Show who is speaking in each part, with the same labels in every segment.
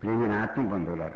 Speaker 1: ప్రియమైన ఆత్మ బంధువులారు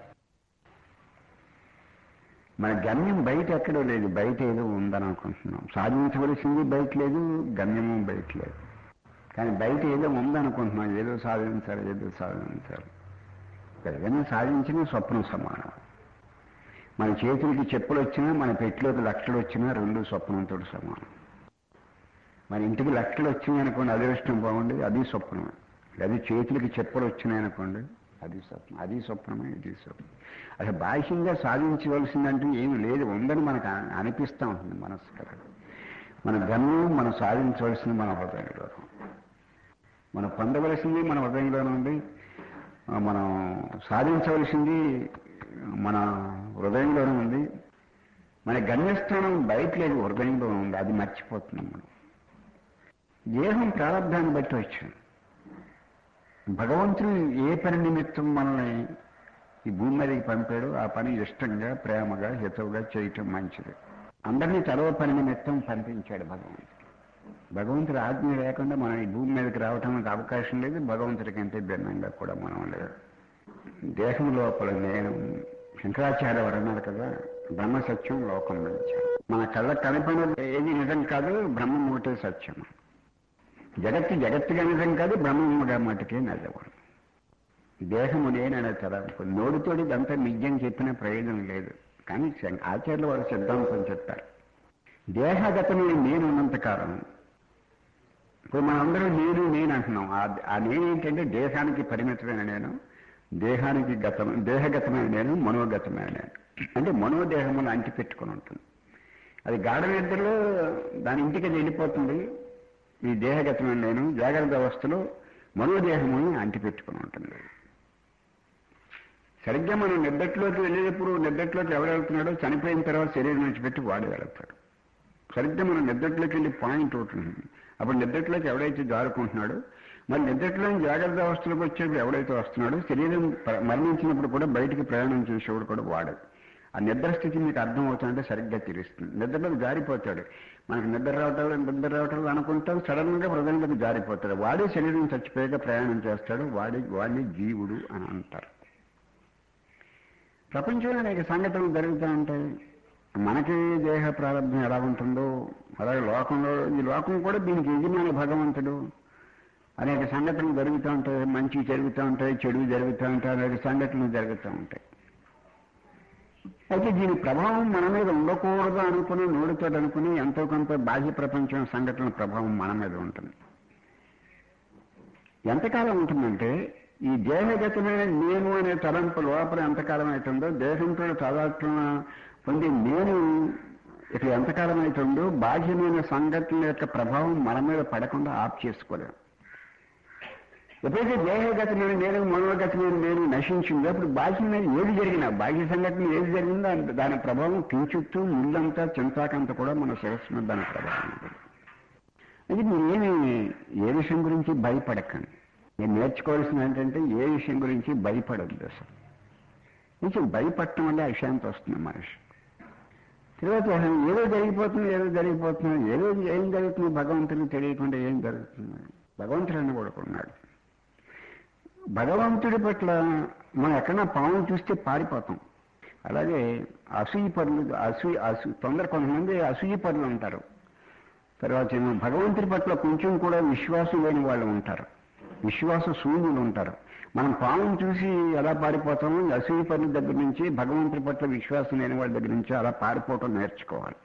Speaker 1: మన గమ్యం బయట ఎక్కడో లేదు బయట ఏదో ఉందని అనుకుంటున్నాం సాధించవలసింది బయట లేదు గమ్యము బయట లేదు కానీ బయట ఏదో ఉందనుకుంటున్నాం ఏదో సాధించాలి ఏదో సాధించాలి ఏదైనా సాధించిన స్వప్నం సమానం మన చేతులకి చెప్పులు వచ్చినా మన పెట్టిలోకి లక్షలు వచ్చినా రెండు స్వప్నంతో సమానం మన ఇంటికి లక్షలు వచ్చినాయి అనుకోండి అదృష్టం బాగుండి అది స్వప్నమే అది చేతులకి చెప్పులు వచ్చినాయి అనుకోండి అది స్వప్నం అది స్వప్నమే ఇది స్వప్నం అసలు బాహ్యంగా సాధించవలసిందంటూ ఏమి లేదు ఉందని మనకు అ- అనిపిస్తూ ఉంటుంది మనసు కదా మన గమ్యం మనం సాధించవలసింది మన హృదయంలో మనం పొందవలసింది మన హృదయంలోనే ఉంది ఆ, మనం సాధించవలసింది మన హృదయంలోనే ఉంది మన గమ్యస్థానం బయట లేదు హృదయంలో ఉంది అది మర్చిపోతున్నాం మనం దేహం ప్రారంభాన్ని బట్టి వచ్చింది భగవంతుడు ఏ పని నిమిత్తం మనల్ని ఈ భూమి మీదకి పంపాడు ఆ పని ఇష్టంగా ప్రేమగా హితవుగా చేయటం మంచిది అందరినీ తరవ పని నిమిత్తం పంపించాడు భగవంతుడు భగవంతుడి ఆజ్ఞ లేకుండా మనం ఈ భూమి మీదకి రావడానికి అవకాశం లేదు భగవంతుడి కంటే భిన్నంగా కూడా మనం లేదు దేహం లోపల నేను శంకరాచార్య వారు అన్నారు కదా బ్రహ్మ సత్యం లోకం నుంచి మన కళ్ళ కనపడిన ఏది నిజం కాదు బ్రహ్మం ఒకటే సత్యం జగత్తు జగత్తుగా నిజం కాదు బ్రహ్మముగా మటుకే నిజవాడు దేహము నేననే తలంపు నోడుతోడి ఇదంతా నిజం చెప్పిన ప్రయోజనం లేదు కానీ శం- ఆచార్యులు వారు సిద్ధాంతం చెప్పారు దేహగతమైన నేను ఉన్నంతకాలం ఇప్పుడు మనందరం నేను నేను అంటున్నాం ఆ- ఆ నేను ఏంటంటే దేహానికి పరిమితమైన నేను దేహానికి గతం దేహగతమైన నేను మనోగతమైన నేను అంటే మనోదేహములు అంటి పెట్టుకుని ఉంటుంది అది గాఢ నిద్రలో దాని ఇంటికి అది వెళ్ళిపోతుంది ఈ దేహగతమైన నేను జాగ్రత్త అవస్థలో మనోదేహముని అంటి పెట్టుకుని ఉంటుంది సరిగ్గా మనం నిద్దట్లోకి వెళ్ళేటప్పుడు నిద్దట్లోకి ఎవరు వెళ్తున్నాడో చనిపోయిన తర్వాత శరీరం నుంచి పెట్టి వాడు వెళ్తాడు సరిగ్గా మనం నిద్దట్లోకి వెళ్ళి పాయింట్ ఒకటి ఉంటుంది అప్పుడు నిద్దట్లోకి ఎవడైతే జారుకుంటున్నాడో మరి నిద్దట్లో జాగ్రత్త అవస్థలోకి వచ్చేప్పుడు ఎవడైతే వస్తున్నాడో శరీరం ప- మరణించినప్పుడు కూడా బయటికి ప్రయాణం చేసేవాడు కూడా వాడు ఆ నిద్ర స్థితి మీకు అర్థం అవుతుందంటే సరిగ్గా తెలుస్తుంది నిద్రలోకి జారిపోతాడు మనకు నిద్ర రావటం నిద్ర రావటం అనుకుంటాం సడన్ గా హృదయంలోకి జారిపోతాడు వాడే శరీరం చచ్చిపోయాక ప్రయాణం చేస్తాడు వాడి వాడిని జీవుడు అని అంటారు ప్రపంచంలో అనేక సంఘటనలు జరుగుతూ ఉంటాయి మనకి దేహ ప్రారంభం ఎలా ఉంటుందో అలాగే లోకంలో ఈ లోకం కూడా దీనికి యజమాని భగవంతుడు అనేక సంఘటనలు జరుగుతూ ఉంటాయి మంచి జరుగుతూ ఉంటాయి చెడు జరుగుతూ ఉంటాయి అనేక సంఘటనలు జరుగుతూ ఉంటాయి అయితే దీని ప్రభావం మన మీద ఉండకూడదు అనుకుని నోడుతో అనుకుని ఎంతో కొంత బాహ్య ప్రపంచం సంఘటనల ప్రభావం మన మీద ఉంటుంది ఎంతకాలం ఉంటుందంటే ఈ దేహగతమైన నేను అనే తలంపు లోపల ఎంతకాలం అవుతుందో దేహంతో తాదాత్మ్యం పొంది నేను ఇక ఎంతకాలం అవుతుందో బాహ్యమైన సంఘటనల యొక్క ప్రభావం మన మీద పడకుండా ఆఫ్ చేసుకోలేము ఎప్పుడైతే దేహగతమైన నేను మనోగతమైన నేను నశించిందో అప్పుడు బాహ్యమైన ఏది జరిగినా బాహ్య సంఘటన ఏది జరిగిందో అంత- దాని ప్రభావం కించుత్తూ ముళ్ళంతా చింతాకంతా కూడా మన శిరస్సు మీద దాని ప్రభావం ఉంటుంది అది మీరేమి ఏ విషయం గురించి భయపడకండి మీరు నేర్చుకోవాల్సింది ఏంటంటే ఏ విషయం గురించి భయపడద్దు అసలు కొంచెం భయపడటం వల్ల అశాంతి వస్తుంది మనిషి తర్వాత అసలు ఏదో జరిగిపోతుంది ఏదో జరిగిపోతుంది ఏదో ఏం జరుగుతుంది భగవంతుడికి తెలియకుండా ఏం జరుగుతుంది భగవంతుడు అని కూడా ఉన్నాడు భగవంతుడి పట్ల మనం ఎక్కడన్నా పాము చూస్తే పారిపోతాం అలాగే అసూయ పనులు అసూయ అసూ తొందర కొంతమంది అసూయ పనులు ఉంటారు తర్వాత ఏమో భగవంతుడి పట్ల కొంచెం కూడా విశ్వాసం లేని వాళ్ళు ఉంటారు విశ్వాస శూన్యులు ఉంటారు మనం పామును చూసి ఎలా పారిపోతామో ఈ అసూయ పనుల దగ్గర నుంచి భగవంతుడి పట్ల విశ్వాసం లేని వాళ్ళ దగ్గర నుంచి అలా పారిపోవటం నేర్చుకోవాలి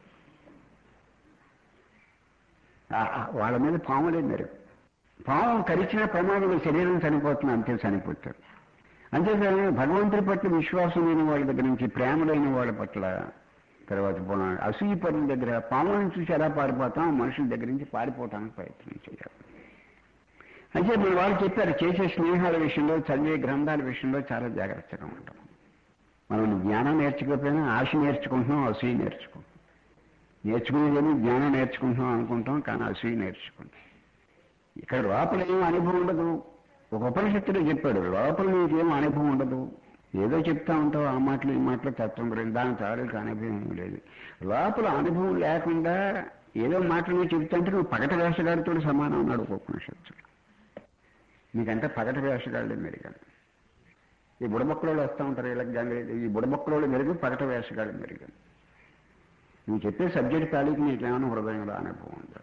Speaker 1: ఆ- ఆ వాళ్ళ మీద పాములే మీరు పాము కరిచిన ప్రమాదంలో శరీరం చనిపోతుంది అంతే చనిపోతారు అంతేకాని భగవంతుడి పట్ల విశ్వాసం లేని వాళ్ళ దగ్గర నుంచి ప్రేమ లేని వాళ్ళ పట్ల తర్వాత పో- అసూయ పనుల దగ్గర పాములను చూసి ఎలా పారిపోతాం మనుషుల దగ్గర నుంచి పారిపోవటానికి ప్రయత్నం చేయాలి అయితే మన వాళ్ళు చెప్పారు చేసే స్నేహాల విషయంలో చదివే గ్రంథాల విషయంలో చాలా జాగ్రత్తగా ఉంటాం మనం జ్ఞానం నేర్చుకోకపోయినా ఆశ నేర్చుకుంటున్నాం అసూయ నేర్చుకుంటాం నేర్చుకునేదేమో జ్ఞానం నేర్చుకుంటున్నాం అనుకుంటాం కానీ అసూయ నేర్చుకుంటాం ఇక్కడ లోపల ఏం అనుభవం ఉండదు ఒక ఉపనిషత్తులో చెప్పాడు లోపల నీకేం అనుభవం ఉండదు ఏదో చెప్తా ఉంటావు ఆ మాటలు ఈ మాటలు తత్వం గురించి దాని తాలూకు అనుభవం ఏం లేదు లోపల అనుభవం లేకుండా ఏదో మాటలు నువ్వు చెప్తుంటే నువ్వు పగట వేషగాడితో సమానం అన్నాడు ఒక ఉపనిషత్తు నీకంటే పగట వేషగాళ్ళే మెరుగాడు ఈ బుడబొక్కలలో వస్తూ ఉంటారు వీళ్ళకి గంగ ఈ బుడబొక్కలలో మెరుగు పగట వేషగాడు మెరుగు నువ్వు చెప్పే సబ్జెక్ట్ తాలూకు నీకు ఏమైనా హృదయంలో అనుభవం ఉందా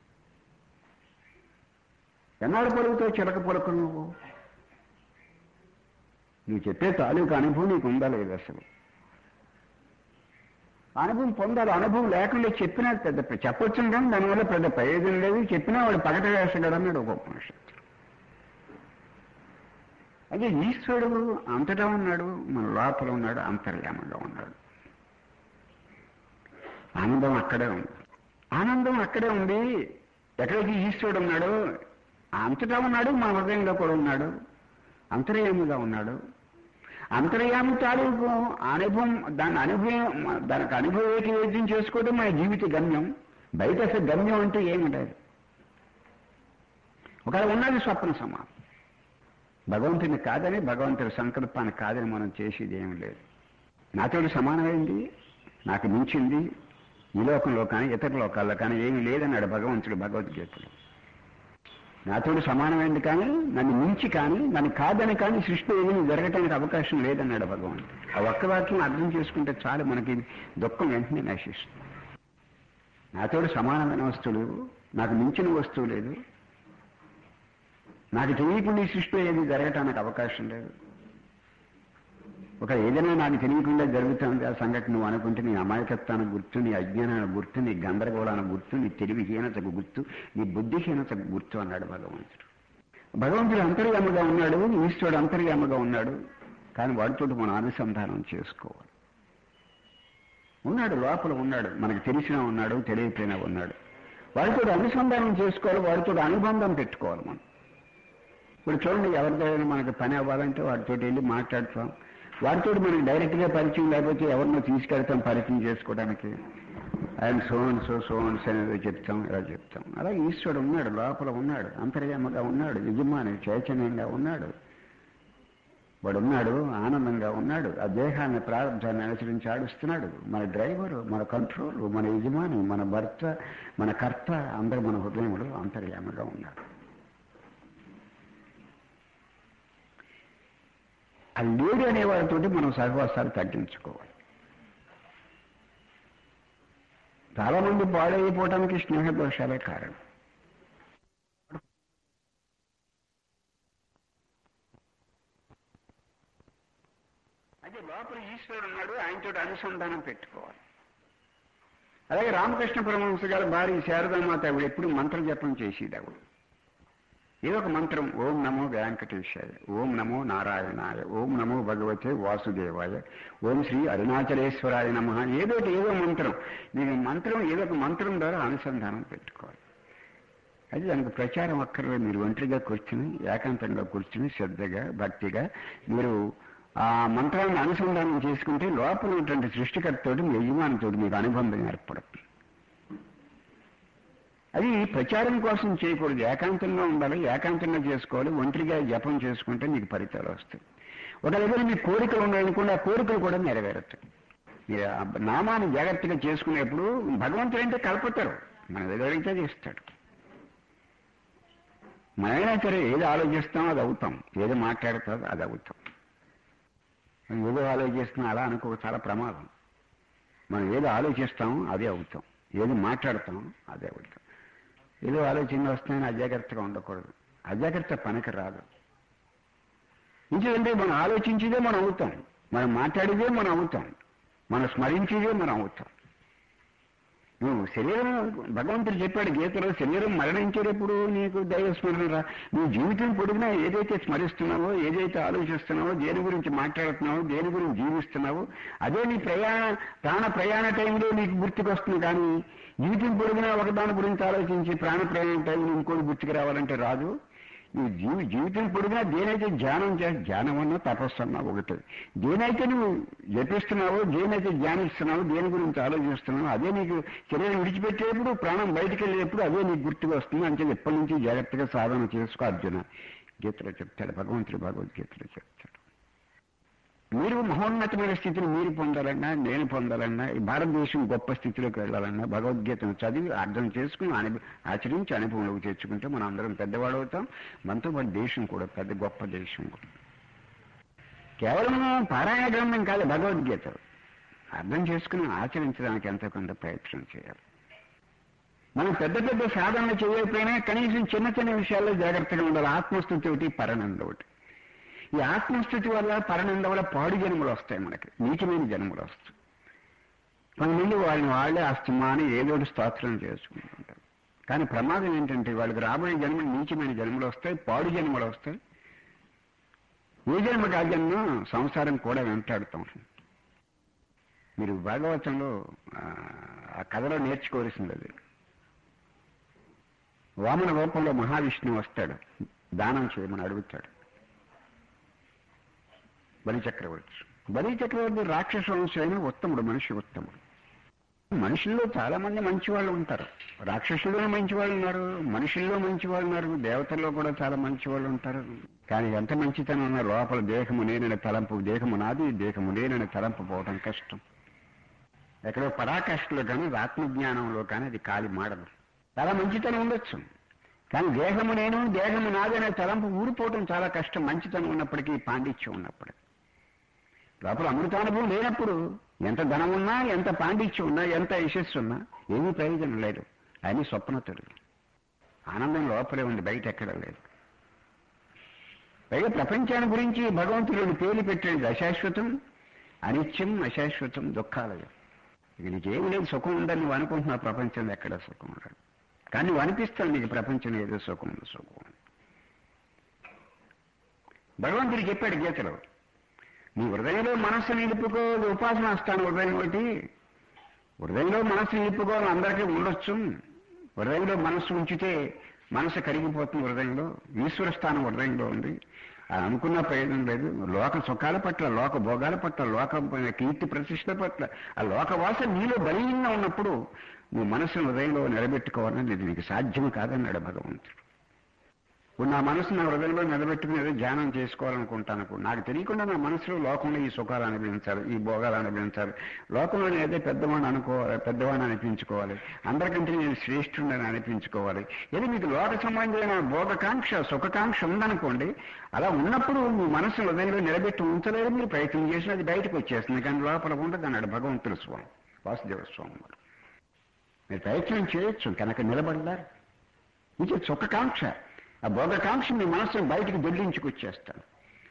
Speaker 1: ఎన్నాడు పలుకుతావు చిలక పలుకు నువ్వు నువ్వు చెప్పే తాలూకు అనుభవం నీకు ఉందా లేదు అసలు అనుభవం పొందాలి అనుభవం లేకుండా చెప్పినా పెద్ద చెప్పొచ్చు కానీ దానివల్ల పెద్ద ప్రయోజనం లేదు చెప్పినా వాడు పగట వేసగడు అన్నాడు ఒక ఉపనిషత్తు అదే ఈశ్వరుడు అంతటా ఉన్నాడు మన లోపల ఉన్నాడు అంతర్యామంగా ఉన్నాడు ఆనందం అక్కడే ఉంది ఆనందం అక్కడే ఉంది ఎక్కడైతే ఈశ్వరుడు ఉన్నాడు అంతటా ఉన్నాడు మన హృదయంలో కూడా ఉన్నాడు అంతర్యామిగా ఉన్నాడు అంతర్యామి తాలూకు అనుభవం దాని అనుభవం దానికి అనుభవేకవేద్యం చేసుకోవడం మన జీవిత గమ్యం బయట అసలు గమ్యం అంటే ఏమి లేదు ఒకవేళ ఉన్నది స్వప్న సమానం భగవంతుని కాదని భగవంతుడి సంకల్పాన్ని కాదని మనం చేసేది ఏమి లేదు నాతోటి సమానమైంది నాకు మించింది ఈ లోకంలో కానీ ఇతర లోకాల్లో కానీ ఏమీ లేదన్నాడు భగవంతుడు భగవద్గీతలో నాతోడు సమానమైంది కానీ నన్ను మించి కానీ నన్ను కాదని కానీ సృష్టి ఏమీ జరగటానికి అవకాశం లేదన్నాడు భగవంతుడు ఆ ఒక్క వాక్యం అర్థం చేసుకుంటే చాలు మనకి దుఃఖం వెంటనే నశిస్తుంది నాతోడు సమానమైన వస్తువులు నాకు మించిన వస్తువు లేదు నాకు తెలియకుండా ఈ సృష్టిలో ఏది జరగటానికి అవకాశం లేదు ఒక ఏదైనా నాకు తెలియకుండా జరుగుతుంది ఆ సంఘటన నువ్వు అనుకుంటే నీ అమాయకత్వానికి గుర్తు నీ అజ్ఞానానికి గుర్తు నీ గందరగోళానికి గుర్తు నీ తెలివిహీనతకు గుర్తు నీ బుద్ధిహీనతకు గుర్తు అన్నాడు భగవంతుడు భగవంతుడు అంతర్యామగా ఉన్నాడు ఈశ్వరుడు అంతర్యామగా ఉన్నాడు కానీ వాడితో మనం అనుసంధానం చేసుకోవాలి ఉన్నాడు లోపల ఉన్నాడు మనకు తెలిసినా ఉన్నాడు తెలియకపోయినా ఉన్నాడు వాడితో అనుసంధానం చేసుకోవాలి వాడితో అనుబంధం పెట్టుకోవాలి మనం ఇప్పుడు చూడండి ఎవరితో మనకు పని అవ్వాలంటే వాడితో వెళ్ళి మాట్లాడతాం వారితో మనకి డైరెక్ట్గా పరిచయం లేకపోతే ఎవరినో తీసుకెళ్తాం పరిచయం చేసుకోవడానికి ఆయన సోన్ సో సోన్స్ అనేది చెప్తాం ఇలా చెప్తాం అలా ఈశ్వరుడు ఉన్నాడు లోపల ఉన్నాడు అంతర్యామగా ఉన్నాడు యజమాని చైతన్యంగా ఉన్నాడు వాడు ఉన్నాడు ఆనందంగా ఉన్నాడు ఆ దేహాన్ని ప్రారంభాన్ని అనుసరించి ఆడిస్తున్నాడు మన డ్రైవరు మన కంట్రోల్ మన యజమాని మన భర్త మన కర్త అందరూ మన హృదయంలో అంతర్యామగా ఉన్నాడు ఆ లేడు అనే వారితోటి మనం సహవాసాలు తగ్గించుకోవాలి చాలా మంది పాడైపోవటానికి స్నేహ దోషాలే కారణం అదే లోపల ఈశ్వరుడు ఉన్నాడు ఆయనతో అనుసంధానం పెట్టుకోవాలి అలాగే రామకృష్ణ పరమహంస గారు భార్య శారదామాత ఆవిడ ఎప్పుడు మంత్ర జపం చేసేది ఆవిడ ఏదో ఒక మంత్రం ఓం నమో వెంకటేశాయ ఓం నమో నారాయణాయ ఓం నమో భగవతే వాసుదేవాయ ఓం శ్రీ అరుణాచలేశ్వరాయ నమ ఏదో ఏదో మంత్రం మీకు మంత్రం ఏదో ఒక మంత్రం ద్వారా అనుసంధానం పెట్టుకోవాలి అది దానికి ప్రచారం అక్కర్లేదు మీరు ఒంటరిగా కూర్చుని ఏకాంతంగా కూర్చుని శ్రద్ధగా భక్తిగా మీరు ఆ మంత్రాన్ని అనుసంధానం చేసుకుంటే లోపల ఉన్నటువంటి సృష్టికర్తతోటి మీ యజమానితోటి మీకు అనుబంధం ఏర్పడుతుంది అది ప్రచారం కోసం చేయకూడదు ఏకాంతంగా ఉండాలి ఏకాంతంగా చేసుకోవాలి ఒంటరిగా జపం చేసుకుంటే మీకు ఫలితాలు వస్తాయి ఒక దగ్గర మీ కోరికలు ఉన్నాయనుకోండి ఆ కోరికలు కూడా నెరవేరుతాయి మీరు ఆ నామాన్ని జాగ్రత్తగా చేసుకునేప్పుడు భగవంతుడు అంటే కల్పతారు మన దగ్గర అడిగితే చేస్తాడు మనమైనా సరే ఏది ఆలోచిస్తాం అది అవుతాం ఏది మాట్లాడతాం అది అవుతాం మనం ఏదో ఆలోచిస్తున్నాం అలా అనుకో చాలా ప్రమాదం మనం ఏది ఆలోచిస్తాం అదే అవుతాం ఏది మాట్లాడతాం అదే అవుతాం ఏదో ఆలోచన వస్తాయని అజాగ్రత్తగా ఉండకూడదు అజాగ్రత్త పనికి రాదు ఇంకేంటే మనం ఆలోచించేదే మనం అవుతాం మనం మాట్లాడేదే మనం అవుతాం మనం స్మరించేదే మనం అవుతాం నువ్వు శరీరం భగవంతుడు చెప్పాడు గీతలో శరీరం మరణించేటప్పుడు నీకు దైవ స్మరణ రా నువ్వు జీవితం పొడిగినా ఏదైతే స్మరిస్తున్నావో ఏదైతే ఆలోచిస్తున్నావో దేని గురించి మాట్లాడుతున్నావో దేని గురించి జీవిస్తున్నావో అదే నీ ప్రయాణ ప్రాణ ప్రయాణ టైంలో నీకు గుర్తుకొస్తుంది కానీ జీవితం పొడిగినా ఒకదాని గురించి ఆలోచించి ప్రాణ ప్రయాణ టైంలో ఇంకోటి గుర్తుకు రావాలంటే రాదు నువ్వు జీవి జీవితం పొడిగినా దేనైతే ధ్యానం చే ధ్యానం అన్నా తపస్సు అన్నా ఒకటి దేనైతే నువ్వు జపిస్తున్నావో దేనైతే ధ్యానిస్తున్నావో దేని గురించి ఆలోచిస్తున్నావో అదే నీకు శరీరం విడిచిపెట్టేటప్పుడు ప్రాణం బయటికి వెళ్ళేటప్పుడు అదే నీకు గుర్తుకు వస్తుంది అంటే ఎప్పటి నుంచి జాగ్రత్తగా సాధన చేసుకో అర్జున గీతలో చెప్తాడు భగవంతుడు భగవద్గీతలో చెప్తాడు మీరు మహోన్నతమైన స్థితిని మీరు పొందాలన్నా నేను పొందాలన్నా ఈ భారతదేశం గొప్ప స్థితిలోకి వెళ్ళాలన్నా భగవద్గీతను చదివి అర్థం చేసుకుని అనుభ ఆచరించి అనుభవంలోకి తెచ్చుకుంటే మనం అందరం పెద్దవాడు అవుతాం మనతో పాటు దేశం కూడా పెద్ద గొప్ప దేశం కూడా కేవలం పారాయణ గ్రంథం కాదు భగవద్గీత అర్థం చేసుకుని ఆచరించడానికి ఎంతో కొంత ప్రయత్నం చేయాలి మనం పెద్ద పెద్ద సాధనలు చేయకపోయినా కనీసం చిన్న చిన్న విషయాల్లో జాగ్రత్తగా ఉండాలి ఆత్మస్థుతి ఒకటి పరనంద ఒకటి ఈ ఆత్మస్థుతి వల్ల పరనంద వల్ల పాడు జన్మలు వస్తాయి మనకి నీచమైన జన్మలు వస్తాయి కొంతమంది వాళ్ళని వాళ్ళే అస్తమాని ఏదో ఒకటి స్తోత్రం చేసుకుంటుంటారు కానీ ప్రమాదం ఏంటంటే వాళ్ళకి రాబోయే జన్మలు నీచమైన జన్మలు వస్తాయి పాడు జన్మలు వస్తాయి ఏ జన్మకి ఆ జన్మ సంసారం కూడా వెంటాడుతూ ఉంటుంది మీరు భాగవతంలో ఆ, ఆ కథలో నేర్చుకోవాల్సింది అది వామన రూపంలో మహావిష్ణువు వస్తాడు దానం చేయమని అడుగుతాడు బలి చక్రవర్తి బలి చక్రవర్తి రాక్షస వంశమైన ఉత్తముడు మనిషి ఉత్తముడు మనుషుల్లో చాలా మంది మంచి వాళ్ళు ఉంటారు రాక్షసుల్లో మంచి వాళ్ళు ఉన్నారు మనుషుల్లో మంచి వాళ్ళు ఉన్నారు దేవతల్లో కూడా చాలా మంచి వాళ్ళు ఉంటారు కానీ ఎంత మంచితనం ఉన్న లోపల దేహము నేనని తలంపు దేహము నాది దేహము నేనని తలంపు పోవటం కష్టం ఎక్కడో పరాకాష్ఠలో కానీ ఆత్మజ్ఞానంలో కానీ అది కాలి మాడదు చాలా మంచితనం ఉండొచ్చు కానీ దేహము నేను దేహము నాది అనే తలంపు ఊరిపోవటం చాలా కష్టం మంచితనం ఉన్నప్పటికీ పాండిత్యం ఉన్నప్పటికీ లోపల అమృతానుభవం లేనప్పుడు ఎంత ధనం ఉన్నా ఎంత పాండిత్యం ఉన్నా ఎంత యశస్సు ఉన్నా ఏమీ ప్రయోజనం లేదు అని స్వప్నతుడు ఆనందం లోపలే ఉంది బయట ఎక్కడ లేదు పైగా ప్రపంచాన్ని గురించి భగవంతుడు పేర్లు పెట్టేది అశాశ్వతం అనిత్యం అశాశ్వతం దుఃఖాలయం ఇక నీకేమి లేదు సుఖం ఉందని నువ్వు అనుకుంటున్నావు ప్రపంచంలో ఎక్కడ సుఖం ఉండదు కానీ నువ్వు అనిపిస్తావు నీకు ప్రపంచంలో ఏదో సుఖం ఉంది సుఖం ఉంది భగవంతుడు చెప్పాడు గీతలో నీ హృదయంలో మనస్సు నిలుపుకో అది ఉపాసన స్థానం హృదయం ఒకటి హృదయంలో మనస్సు నిలుపుకోవాలని అందరికీ ఉండొచ్చు హృదయంలో మనస్సు ఉంచితే మనసు కరిగిపోతుంది హృదయంలో ఈశ్వర స్థానం హృదయంలో ఉంది అది అనుకున్న ప్రయోజనం లేదు లోక సుఖాల పట్ల లోక భోగాల పట్ల లోక కీర్తి ప్రతిష్టల పట్ల ఆ లోక వాసన నీలో బలీయంగా ఉన్నప్పుడు నువ్వు మనసును హృదయంలో నిలబెట్టుకోవాలని ఇది నీకు సాధ్యం కాదన్నాడు భగవంతుడు ఇప్పుడు నా మనసు నా హృదయంలో నిలబెట్టుకుని ఏదో ధ్యానం చేసుకోవాలనుకుంటాను అనుకో. నాకు తెలియకుండా నా మనసులో లోకంలో ఈ సుఖాలు అనుభవించాలి ఈ భోగాలు అనుభవించాలి లోకంలో నేను ఏదో పెద్దవాడిని అనుకోవాలి పెద్దవాడిని అనిపించుకోవాలి అందరికంటే నేను శ్రేష్ఠుడని అనిపించుకోవాలి ఏదో మీకు లోక సంబంధమైన భోగకాంక్ష సుఖకాంక్ష ఉందనుకోండి అలా ఉన్నప్పుడు మీ మనసు హృదయంలో నిలబెట్టి ఉంచలేదు మీరు ప్రయత్నం చేసినా అది బయటకు వచ్చేస్తుంది కానీ లోపల ఉండదు అన్నాడు భగవంతుడు స్వామి వాసుదేవ స్వామి వారు మీరు ప్రయత్నం చేయొచ్చు కనుక నిలబడతారు ఇది సుఖకాంక్ష ఆ భోగకాంక్ష మీ మనస్సును బయటికి దొల్లించుకొచ్చేస్తాను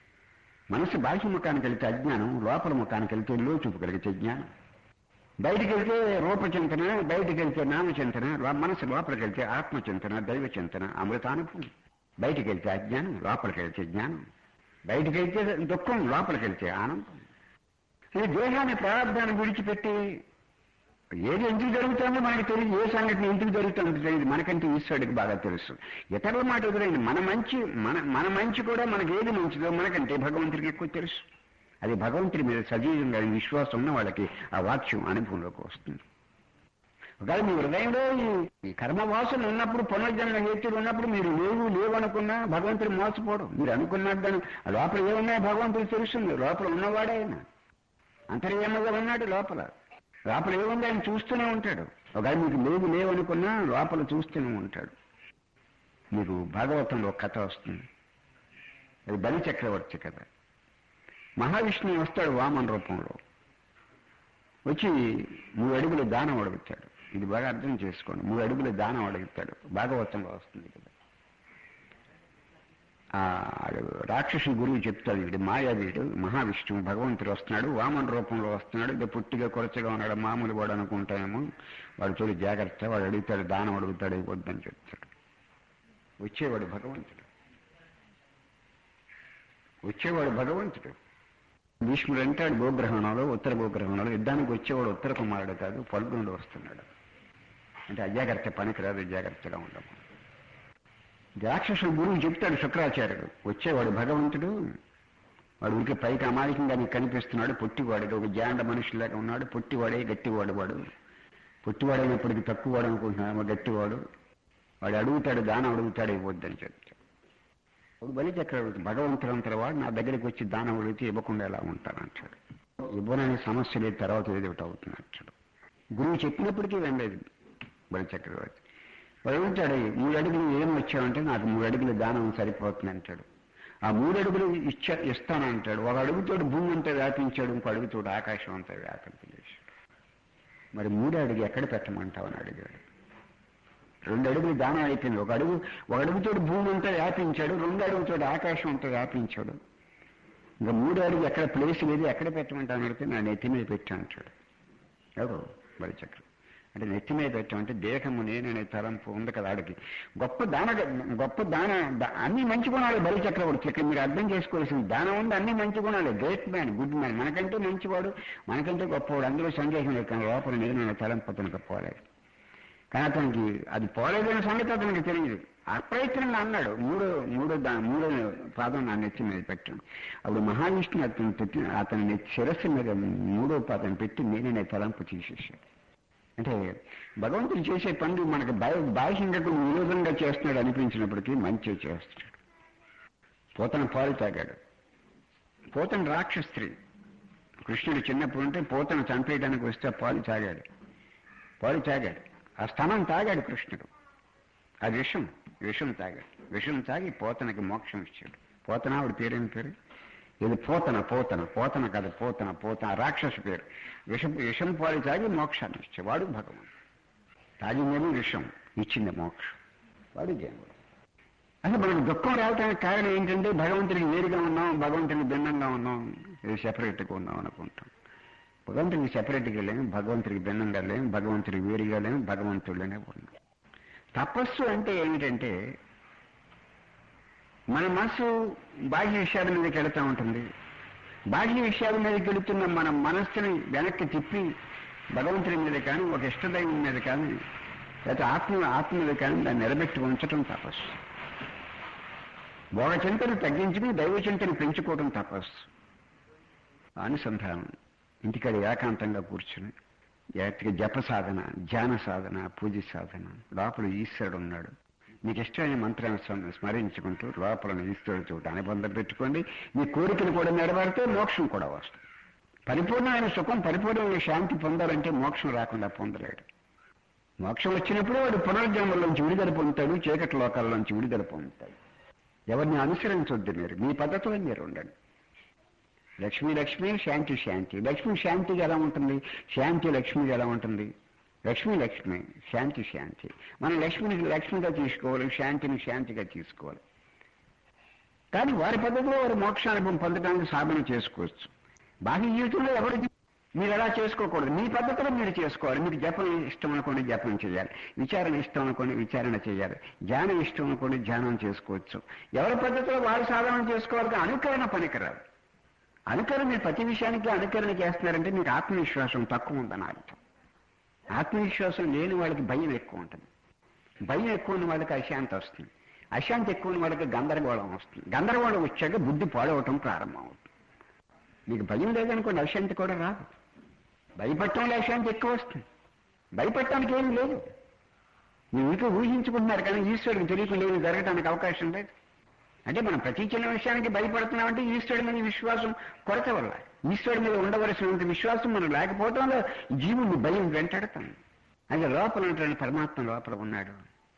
Speaker 1: మనసు బాహ్య ముఖానికి వెళ్తే అజ్ఞానం లోపల ముఖానికి వెళ్తే లోచూపు కలిగితే జ్ఞానం బయటికి వెళ్తే రూపచింతన బయటికి వెళ్తే నామచింతన లో- మనసు లోపలికి వెళ్తే ఆత్మచింతన దైవ చింతన అమృతానుభవం బయటికి వెళ్తే అజ్ఞానం లోపలికి వెళ్తే జ్ఞానం బయటికి వెళ్తే దుఃఖం లోపలికి వెళ్తే ఆనందం ఈ దేహాన్ని ప్రారంభాన్ని విడిచిపెట్టి ఏది ఎందుకు జరుగుతుందో మనకి తెలియదు ఏ సంఘటన ఎందుకు జరుగుతుందో తెలియదు మనకంటే ఈశ్వరుడికి బాగా తెలుసు ఇతరుల మాట ఎదురైంది మన మంచి మన మన మంచి కూడా మనకి ఏది మంచిదో మనకంటే భగవంతుడికి ఎక్కువ తెలుసు అది భగవంతుడి మీద సజీవంగా విశ్వాసం ఉన్న వాళ్ళకి ఆ వాక్యం అనుభవంలోకి వస్తుంది ఒకవేళ మీ హృదయంలో ఈ- ఈ కర్మ వాసన ఉన్నప్పుడు పునర్జన్మ హేతులు ఉన్నప్పుడు మీరు లేవు లేవు అనుకున్నా భగవంతుడు మోసపోడు మీరు అనుకున్నట్టు దాని లోపల ఏమున్నాయో భగవంతుడు తెలుస్తుంది లోపల ఉన్నవాడే ఆయన అంతర్యమగా ఉన్నాడు లోపల లోపల ఏముంది ఆయన చూస్తూనే ఉంటాడు ఒకవేళ మీకు లేవు లేవు అనుకున్నా లోపల చూస్తూనే ఉంటాడు మీకు భాగవతంలో ఒక కథ వస్తుంది అది బలి చక్రవర్తి కథ మహావిష్ణువు వస్తాడు వామన రూపంలో వచ్చి మూడు అడుగుల దానం అడుగుతాడు ఇది బాగా అర్థం చేసుకోండి మూడు అడుగుల దానం అడుగుతాడు భాగవతంలో వస్తుంది కదా ఆ రాక్షసు గురువు చెప్తాడు వీడు మాయా వీడు మహావిష్ణువు భగవంతుడు వస్తున్నాడు వామన రూపంలో వస్తున్నాడు ఇదో పుట్టిగా కొరచగా ఉన్నాడు మామూలు వాడు అనుకుంటామేమో వాడు చూడు జాగ్రత్త వాడు అడుగుతాడు దానం అడుగుతాడు ఇవ్వద్దని చెప్తాడు వచ్చేవాడు భగవంతుడు వచ్చేవాడు భగవంతుడు భీష్ముడు అంటాడు భూగ్రహణంలో ఉత్తర భూగ్రహణంలో యుద్ధానికి వచ్చేవాడు ఉత్తర కుమారుడు కాదు పల్గొనుడు వస్తున్నాడు అంటే అజాగ్రత్త పనికిరాదు జాగ్రత్తగా ఉండము రాక్షసుడు గురువు చెప్తాడు శుక్రాచార్యుడు వచ్చేవాడు భగవంతుడు వాడు ఊరికి పైకి అమాయకంగా నీకు కనిపిస్తున్నాడు పొట్టివాడు ఒక జాండ మనుషులాగా ఉన్నాడు పొట్టివాడే గట్టివాడు వాడు పొట్టివాడైనప్పటికీ తక్కువవాడు అనుకుంటున్నాడు గట్టివాడు వాడు అడుగుతాడు దానం అడుగుతాడు ఇవ్వద్దని చెప్తాడు ఒక బలి చక్రవర్తి భగవంతుడంతర వాడు నా దగ్గరికి వచ్చి దానం అడిగితే ఇవ్వకుండా ఎలా ఉంటానంటాడు ఇవ్వనని సమస్య లేదు తర్వాత ఏదో ఒకటి అవుతుంది అంటాడు గురువు చెప్పినప్పటికీ వెళ్ళలేదు బలి చక్రవర్తి వాడు ఏమంటాడు మూడు అడుగులు ఏం వచ్చావంటే నాకు మూడు అడుగుల దానం సరిపోతుంది అంటాడు ఆ మూడు అడుగులు ఇచ్చా ఇస్తానంటాడు ఒక అడుగుతోటి భూమి అంతా వ్యాపించాడు ఇంకో అడుగుతోటి ఆకాశం అంతా వ్యాపింపజేశాడు మరి మూడు అడుగు ఎక్కడ పెట్టమంటావు అని అడిగాడు రెండు అడుగులు దానం అయిపోయింది ఒక అడుగు ఒక అడుగుతోటి భూమి అంతా వ్యాపించాడు రెండు అడుగుతోటి ఆకాశం అంతా వ్యాపించాడు ఇంకా మూడు అడుగు ఎక్కడ ప్లేస్ లేదు ఎక్కడ పెట్టమంటాను అడిగితే నా నెత్తి మీద పెట్టా అంటాడు ఎవరు బలిచక్రం అంటే నెత్తి మీద పెట్టామంటే దేహము నేననే తలంపు ఉంది కదా ఆడికి గొప్ప దాన గొప్ప దాన దా- అన్ని మంచి గుణాలు బలిచక్రవర్తి ఇక్కడ మీరు అర్థం చేసుకోవాల్సింది దానం ఉంది అన్ని మంచి గుణాలు గ్రేట్ మ్యాన్ గుడ్ మ్యాన్ మనకంటే మంచివాడు మనకంటే గొప్పవాడు అందులో సందేహం లేదు కానీ లోపల నేననే తలంపు అతనికి పోలేదు కానీ అతనికి అది పోలేదనే సంగతి అతనికి తెలియదు అప్రయత్నంగా అన్నాడు మూడో మూడో దా మూడో పాదం నా నెత్తి మీద పెట్టాను అప్పుడు మహావిష్ణువు అతను పెట్టి అతని నెత్తి శిరస్సు మీద మూడో పాదం పెట్టి నేననే తలంపు తీసేశాడు అంటే భగవంతుడు చేసే పనులు మనకు బాహ్య బాహ్యంగా కొన్ని వినోదంగా చేస్తున్నాడు అనిపించినప్పటికీ మంచి చేస్తున్నాడు పోతన పాలు తాగాడు పోతన రాక్షస్త్రీ కృష్ణుడు చిన్నప్పుడు ఉంటే పోతను చంపేయడానికి వస్తే ఆ పాలు తాగాడు పాలు తాగాడు ఆ స్థనం తాగాడు కృష్ణుడు ఆ విషం విషం తాగాడు విషం తాగి పోతనకి మోక్షం ఇచ్చాడు పోతన ఆవిడ పేరేం పేరు ఇది పోతన పోతన పోతన కదా పోతన పోతన రాక్షస పేరు విషం విషం పాలు తాగి మోక్షాన్ని ఇచ్చాడు వాడు భగవాన్ తాగిందేమో విషం ఇచ్చింది మోక్షం వాడు దేవుడు అసలు మనకు దుఃఖం రావడానికి కారణం ఏంటంటే భగవంతుడికి వేరుగా ఉన్నాం భగవంతుడికి భిన్నంగా ఉన్నాం ఇది సెపరేట్గా ఉన్నాం అనుకుంటాం భగవంతుడికి సెపరేట్గా లేము భగవంతుడికి భిన్నంగా లేము భగవంతుడికి వేరుగా లేము భగవంతుడిలోనే ఉన్నాం తపస్సు అంటే ఏమిటంటే మన మనసు బాహ్య విషయాల మీదకి వెళుతూ ఉంటుంది బాహ్య విషయాల మీదకి వెళుతున్న మన మనస్సుని వెనక్కి తిప్పి భగవంతుడి మీద కానీ ఒక ఇష్టదైవం మీద కానీ లేకపోతే ఆత్మ ఆత్మ మీద కానీ దాన్ని నిలబెట్టి ఉంచటం తపస్సు భోగ చింతను తగ్గించుకుని దైవ చింతను పెంచుకోవడం తపస్సు అనుసంధానం ఇంటికాడ ఏకాంతంగా కూర్చుని జాగ్రత్తగా జప సాధన ధ్యాన సాధన పూజ సాధన లోపల ఈశ్వరుడు ఉన్నాడు మీకు ఇష్టమైన మంత్రాన్ని స్మ- స్మరించుకుంటూ లోపల ఈశ్వరుడితో అనుబంధం పెట్టుకోండి మీ కోరికలు కూడా నెరవేరితే మోక్షం కూడా వస్తుంది పరిపూర్ణమైన సుఖం పరిపూర్ణమైన శాంతి పొందాలంటే మోక్షం రాకుండా పొందలేడు మోక్షం వచ్చినప్పుడు వాడు పునర్జన్మలోంచి విడుదల పొందుతాడు చీకటి లోకాల్లోంచి విడుదల పొందుతాడు ఎవరిని అనుసరించొద్దు మీరు మీ పద్ధతిలో మీరు ఉండండి లక్ష్మీ లక్ష్మి శాంతి శాంతి లక్ష్మి శాంతిగా ఎలా ఉంటుంది శాంతి లక్ష్మిగా ఎలా ఉంటుంది లక్ష్మి లక్ష్మి శాంతి శాంతి మనం లక్ష్మిని లక్ష్మిగా తీసుకోవాలి శాంతిని శాంతిగా తీసుకోవాలి కానీ వారి పద్ధతిలో వారి మోక్షానుభవం పొందడానికి సాధన చేసుకోవచ్చు బాహ్య జీవితంలో ఎవరికి మీరు అలా చేసుకోకూడదు మీ పద్ధతిలో మీరు చేసుకోవాలి మీకు జపం ఇష్టం అనుకోండి జపం చేయాలి విచారణ ఇష్టం అనుకోండి విచారణ చేయాలి ధ్యానం ఇష్టం అనుకోండి ధ్యానం చేసుకోవచ్చు ఎవరి పద్ధతిలో వారు సాధన చేసుకోవాలి కానీ అనుకరణ పనికిరాదు అనుకరణ మీరు ప్రతి విషయానికి అనుకరణ చేస్తున్నారంటే మీకు ఆత్మవిశ్వాసం తక్కువ ఉందని అర్థం ఆత్మవిశ్వాసం లేని వాళ్ళకి భయం ఎక్కువ ఉంటుంది భయం ఎక్కువ ఉన్న వాళ్ళకి అశాంతి వస్తుంది అశాంతి ఎక్కువ ఉన్న వాళ్ళకి గందరగోళం వస్తుంది గందరగోళం వచ్చాక బుద్ధి పాడవటం ప్రారంభం అవుతుంది మీకు భయం లేదనుకోండి అశాంతి కూడా రాదు భయపడటంలో అశాంతి ఎక్కువ వస్తుంది భయపడటానికి ఏం లేదు మీరు ఇంకా ఊహించుకుంటున్నారు కానీ ఈశ్వరుడికి తెలియకుండా ఏమి జరగడానికి అవకాశం లేదు అంటే మనం ప్రతి చిన్న విషయానికి భయపడుతున్నామంటే ఈశ్వరుడి మీద విశ్వాసం కొరత వల్ల ఈశ్వరుడి మీద ఉండవలసినంత విశ్వాసం మనం లేకపోవడం వల్ల జీవుని భయం వెంటాడుతాం అది లోపల ఉన్నటువంటి పరమాత్మ లోపల ఉన్నాడు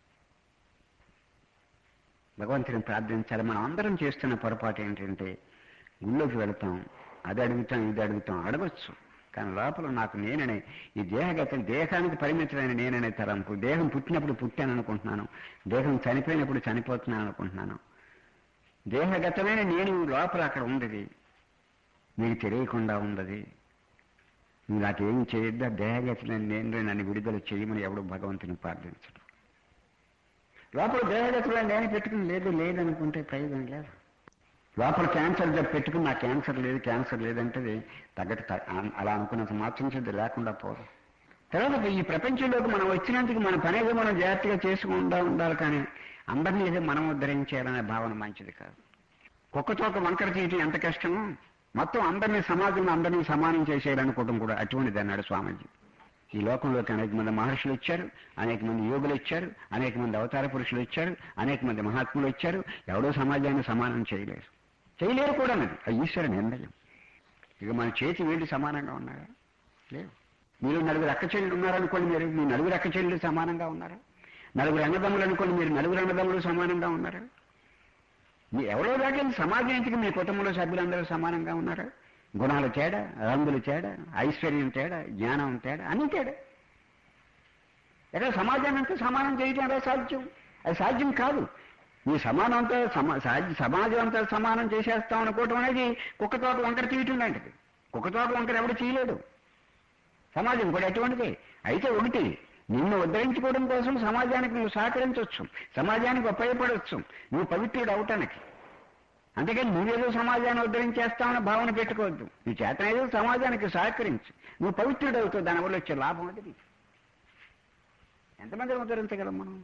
Speaker 1: భగవంతుని ప్రార్థించాలి మనం అందరం చేస్తున్న పొరపాటు ఏంటంటే గుళ్ళోకి వెళతాం అది అడుగుతాం ఇది అడుగుతాం అడగచ్చు కానీ లోపల నాకు నేననే ఈ దేహగత దేహానికి పరిమితమైన నేననే తలంపు దేహం పుట్టినప్పుడు పుట్టాను అనుకుంటున్నాను దేహం చనిపోయినప్పుడు చనిపోతున్నాను అనుకుంటున్నాను దేహగతమైన నేను లోపల అక్కడ ఉండదు మీకు తెలియకుండా ఉండదు నువ్వు నాకేం చేయొద్దా దేహగతమైన నేను నన్ను విడుదల చేయమని ఎవడు భగవంతుని ప్రార్థించడు లోపల దేహగతమైన నేను పెట్టుకుని లేదు లేదనుకుంటే ప్రయోజనం లేదు లోపల క్యాన్సర్ జబ్బు పెట్టుకుని నా క్యాన్సర్ లేదు క్యాన్సర్ లేదంటే అది తగ్గట త- అ- అలా అనుకున్నంత మాత్రం చేద్ది లేకుండా పోదు తర్వాత ఈ ప్రపంచంలోకి మనం వచ్చినందుకు మన పని ఏదో మనం జాగ్రత్తగా చేసుకుంటా ఉండాలి కానీ అందరినీ ఏదో మనం ఉద్ధరించాలనే భావన మంచిది కాదు కుక్కతోక వంకర చేయటం ఎంత కష్టమో మొత్తం అందరినీ సమాజంలో అందరినీ సమానం చేసేయాలనుకోవడం కూడా అటువంటిది అన్నాడు స్వామీజీ ఈ లోకంలోకి అనేక మంది మహర్షులు ఇచ్చారు అనేక మంది యోగులు ఇచ్చారు అనేక మంది అవతార పురుషులు ఇచ్చారు అనేక మంది మహాత్ములు ఇచ్చారు ఎవడో సమాజాన్ని సమానం చేయలేరు చేయలేరు కూడా అది ఆ ఈశ్వర నిర్ణయం ఇక మన చేతి వేళ్ళు సమానంగా ఉన్నారా లేవు మీరు నలుగురు అక్క చెల్లెలు ఉన్నారనుకోండి మీరు మీ నలుగురు అక్క చెల్లెలు సమానంగా ఉన్నారా నలుగురు అన్నదమ్ములు అనుకోండి మీరు నలుగురు అన్నదమ్ములు సమానంగా ఉన్నారా మీ ఎవరో దాకా సమాజానికి మీ కుటుంబంలో సభ్యులందరూ సమానంగా ఉన్నారా గుణాల తేడా రంగుల తేడా ఐశ్వర్యం తేడా జ్ఞానం తేడా అన్ని తేడా ఎక్కడ సమాజాన్ని అంతా సమానం చేయటం ఎలా సాధ్యం అది సాధ్యం కాదు ఈ సమానం అంతా సమా సాధ్య- సమాజం అంతా సమానం చేసేస్తాం అనుకోవటం అనేది కుక్కతోక వంకర తీయటం లాంటిది కుక్కతోక వంకర ఎవడు చేయలేడు సమాజం కూడా ఎటువంటిది అయితే ఒకటి నిన్ను ఉద్ధరించుకోవడం కోసం సమాజానికి నువ్వు సహకరించవచ్చు సమాజానికి ఉపయోగపడవచ్చు నువ్వు పవిత్రుడు అవటానికి అందుకని నువ్వేదో సమాజాన్ని ఉద్ధరించేస్తామని భావన పెట్టుకోవద్దు నీ చేతనేదో సమాజానికి సహకరించు నువ్వు పవిత్రుడు అవుతావు దానివల్ల వచ్చే లాభం అది నీకు. ఎంతమంది ఉద్ధరించగలం మనం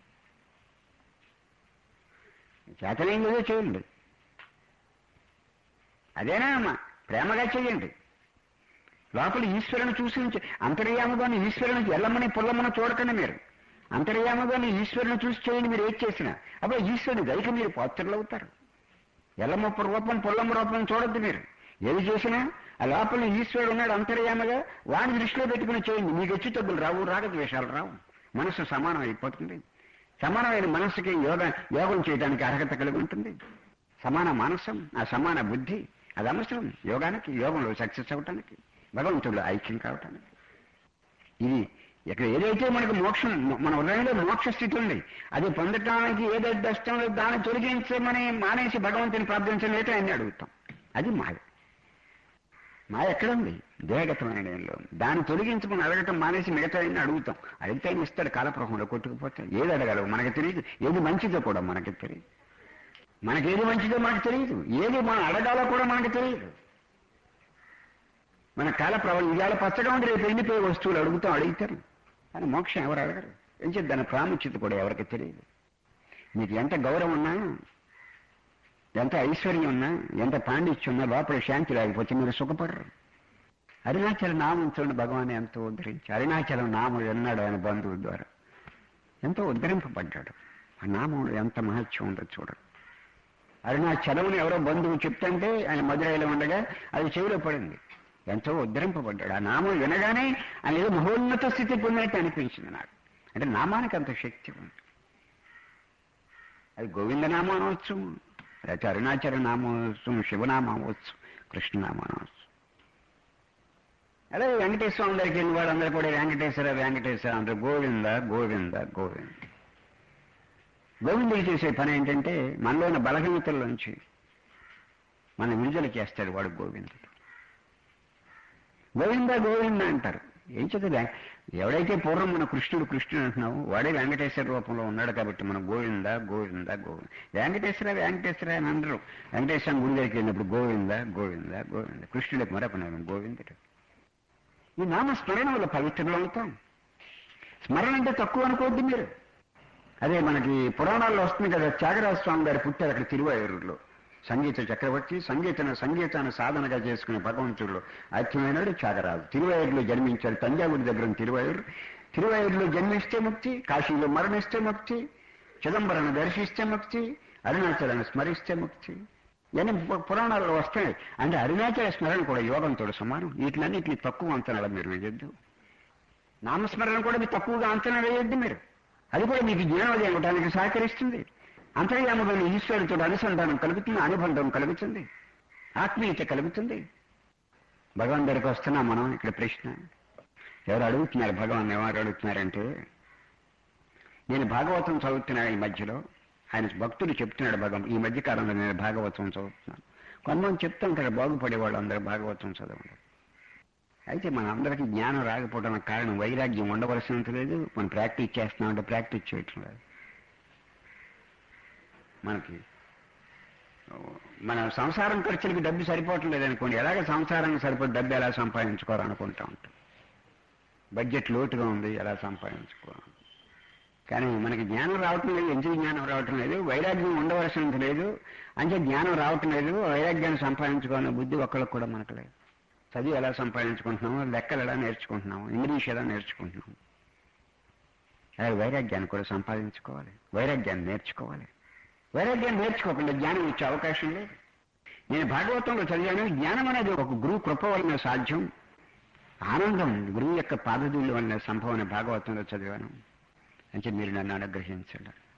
Speaker 1: చేతనేం లేదో చేయండి అదేనా అమ్మా ప్రేమగా చేయండి లోపల ఈశ్వరుని చూసి అంతర్యాముగాని ఈశ్వరుని ఎల్లమ్మని పుల్లమ్మని చూడకండి మీరు అంతర్యాముగాని ఈశ్వరుని చూసి చేయండి మీరు ఏది చేసినా అప్పుడు ఈశ్వరుని దయకి మీరు పాత్రలు అవుతారు ఎల్లమ్మ రూపం పుల్లమ్మ రూపం చూడొద్దు మీరు ఏది చేసినా ఆ లోపల ఈశ్వరుడు ఉన్నాడు అంతర్యామగా వాడిని దృష్టిలో పెట్టుకుని చేయండి మీకు హెచ్చు తగ్గులు రావు రాగద్వేషాలు రావు మనస్సు సమానం అయిపోతుంది సమానమైన మనస్సుకి యోగ యోగం చేయడానికి అర్హత కలిగి ఉంటుంది సమాన మానసం ఆ సమాన బుద్ధి అది అవసరం యోగానికి యోగంలో సక్సెస్ అవటానికి భగవంతుడు ఐక్యం కావటానికి ఇది ఇక్కడ ఏదైతే మనకు మోక్షం మన హృదయంలో మోక్ష స్థితి ఉంది అది పొందటానికి ఏదైతే కష్టం లేదు దాన్ని తొలగించమని మానేసి భగవంతుని ప్రార్థించలేటే ఆయన అడుగుతాం అది మాయ మాయ ఎక్కడుంది దేహగతమైన దేనిలో దాన్ని తొలగించమని అడగటం మానేసి మిగతా ఆయన అడుగుతాం అడిగితే ఆయన ఇస్తాడు కాలప్రహంలో కొట్టుకుపోతే ఏది అడగలవు మనకి తెలియదు ఏది మంచిదో కూడా మనకి తెలియదు మనకేది మంచిదో మనకు తెలియదు ఏది మనం అడగాలో కూడా మనకు తెలియదు మన కాల ప్రవణం ఇవాళ పచ్చగా ఉండి రేపు ఎండిపోయే వస్తువులు అడుగుతాం అడుగుతారు కానీ మోక్షం ఎవరు అడగరు ఏం చేద్దాం దాని ప్రాముఖ్యత కూడా ఎవరికి తెలియదు మీకు ఎంత గౌరవం ఉన్నా ఎంత ఐశ్వర్యం ఉన్నా ఎంత పాండిత్యం ఉన్నా లోపల శాంతి లేకపోతే మీరు సుఖపడరు అరుణాచల నామం చూడండి భగవాన్ ఎంతో ఉద్ధరించి అరుణాచలం నామం విన్నాడు ఆయన బంధువు ద్వారా ఎంతో ఉద్ధరింపబడ్డాడు ఆ నామంలో ఎంత మహత్యం ఉందో చూడండి అరుణాచలంని ఎవరో బంధువు చెప్తుంటే ఆయన మధురైలో ఉండగా అది చెవిలో పడింది ఎంతో ఉద్ధరింపబడ్డాడు ఆ నామం వినగానే ఆయన ఏదో మహోన్నత స్థితి పొందినట్టు అనిపించింది నాకు అంటే నామానికి అంత శక్తి ఉంది అది గోవిందనామం అనవచ్చు లేకపోతే అరుణాచల నామం అనవచ్చు శివనామం అవచ్చు కృష్ణనామం అనవచ్చు అలాగే వెంకటేశ్వర స్వామి దగ్గరికి వెళ్ళిన వాళ్ళందరూ కూడా వెంకటేశ్వర వెంకటేశ్వర అందరూ గోవింద గోవింద గోవింద గోవిందుడు చేసే పని ఏంటంటే మనలోని బలహీనతల్లోంచి మన విడుదల చేస్తాడు వాడు గోవిందుడు గోవింద గోవింద అంటారు ఏం చదివా ఎవడైతే పూర్వం మన కృష్ణుడు కృష్ణుడు అంటున్నావు వాడే వెంకటేశ్వర రూపంలో ఉన్నాడు కాబట్టి మనం గోవింద గోవింద గోవింద వెంకటేశ్వర వెంకటేశ్వర అని అందరూ వెంకటేశ్వర గుడి దగ్గరికి వెళ్ళినప్పుడు గోవింద గోవింద గోవింద కృష్ణుడికి మరొక నామం గోవిందుడు ఈ నామ స్మరణ వల్ల పవిత్రులు అవుతాం స్మరణ అంటే తక్కువ అనుకోవద్దు మీరు అదే మనకి పురాణాల్లో వస్తుంది కదా త్యాగరాజ స్వామి గారు పుట్టారు అక్కడ తిరువాయూరులో సంగీత చక్రవర్తి సంగీతను సంగీతాన్ని సాధనగా చేసుకునే భగవంతుడు అత్యమైనడు త్యాగరాజు తిరువాయూరులో జన్మించారు తంజావూరు దగ్గర ఉన్న తిరువాయూరు తిరువాయూరులో జన్మిస్తే ముక్తి కాశీలో మరణిస్తే ముక్తి చిదంబరాన్ని దర్శిస్తే ముక్తి అరుణాచలాన్ని స్మరిస్తే ముక్తి ఇవన్నీ పు- పురాణాల్లో వస్తాయి అంటే అరుణాచల స్మరణ కూడా యోగంతో సమానం వీటిలన్నిటిని తక్కువ అంచనాలు మీరు వేయొద్దు నామస్మరణ కూడా మీరు తక్కువగా అంచనా వేయొద్దు మీరు అది కూడా మీకు జ్ఞానోదయం ఇవ్వడానికి సహకరిస్తుంది అంతర్యాములను ఈశ్వరుడితో అనుసంధానం కలుగుతుంది అనుబంధం కలుగుతుంది ఆత్మీయత కలుగుతుంది భగవాన్ దగ్గరికి వస్తున్నాం మనం ఇక్కడ ప్రశ్న ఎవరు అడుగుతున్నారు భగవాన్ ఎవరు అడుగుతున్నారంటే నేను భాగవతం చదువుతున్నాను ఈ మధ్యలో ఆయన భక్తులు చెప్తున్నాడు భగవాన్ ఈ మధ్య కాలంలో నేను భాగవతం చదువుతున్నాను కొంతమంది చెప్తుంటారు బాగుపడేవాళ్ళు అందరూ భాగవతం చదవండి అయితే మన అందరికీ జ్ఞానం రాకపోవడానికి కారణం వైరాగ్యం ఉండవలసినంత లేదు మనం ప్రాక్టీస్ చేస్తున్నామంటే ప్రాక్టీస్ చేయటం లేదు మనకి మన సంసారం ఖర్చులకి డబ్బు సరిపోవటం లేదనుకోండి ఎలాగ సంసారానికి సరిపోతే డబ్బు ఎలా సంపాదించుకోవాలనుకుంటా ఉంటాం బడ్జెట్ లోటుగా ఉంది ఎలా సంపాదించుకోవాలి కానీ మనకి జ్ఞానం రావటం లేదు ఎందుకు జ్ఞానం రావటం లేదు వైరాగ్యం ఉండవలసినంత లేదు అంటే జ్ఞానం రావటం లేదు వైరాగ్యాన్ని సంపాదించుకోవాలనే బుద్ధి ఒక్కళ్ళకి కూడా మనకు లేదు చదువు ఎలా సంపాదించుకుంటున్నాము లెక్కలు ఎలా నేర్చుకుంటున్నాము ఇంగ్లీష్ ఎలా నేర్చుకుంటున్నాము అలాగే వైరాగ్యాన్ని కూడా సంపాదించుకోవాలి వైరాగ్యాన్ని నేర్చుకోవాలి వైరాగ్యాన్ని నేర్చుకోకుండా జ్ఞానం ఇచ్చే అవకాశం లేదు నేను భాగవతంలో చదివాను జ్ఞానం అనేది ఒక గురువు కృప వలన సాధ్యం ఆనందం గురువు యొక్క పాదధూళ్ళ వలన సంభవం భాగవతంలో చదివాను అంటే మీరు నన్ను అనుగ్రహించండి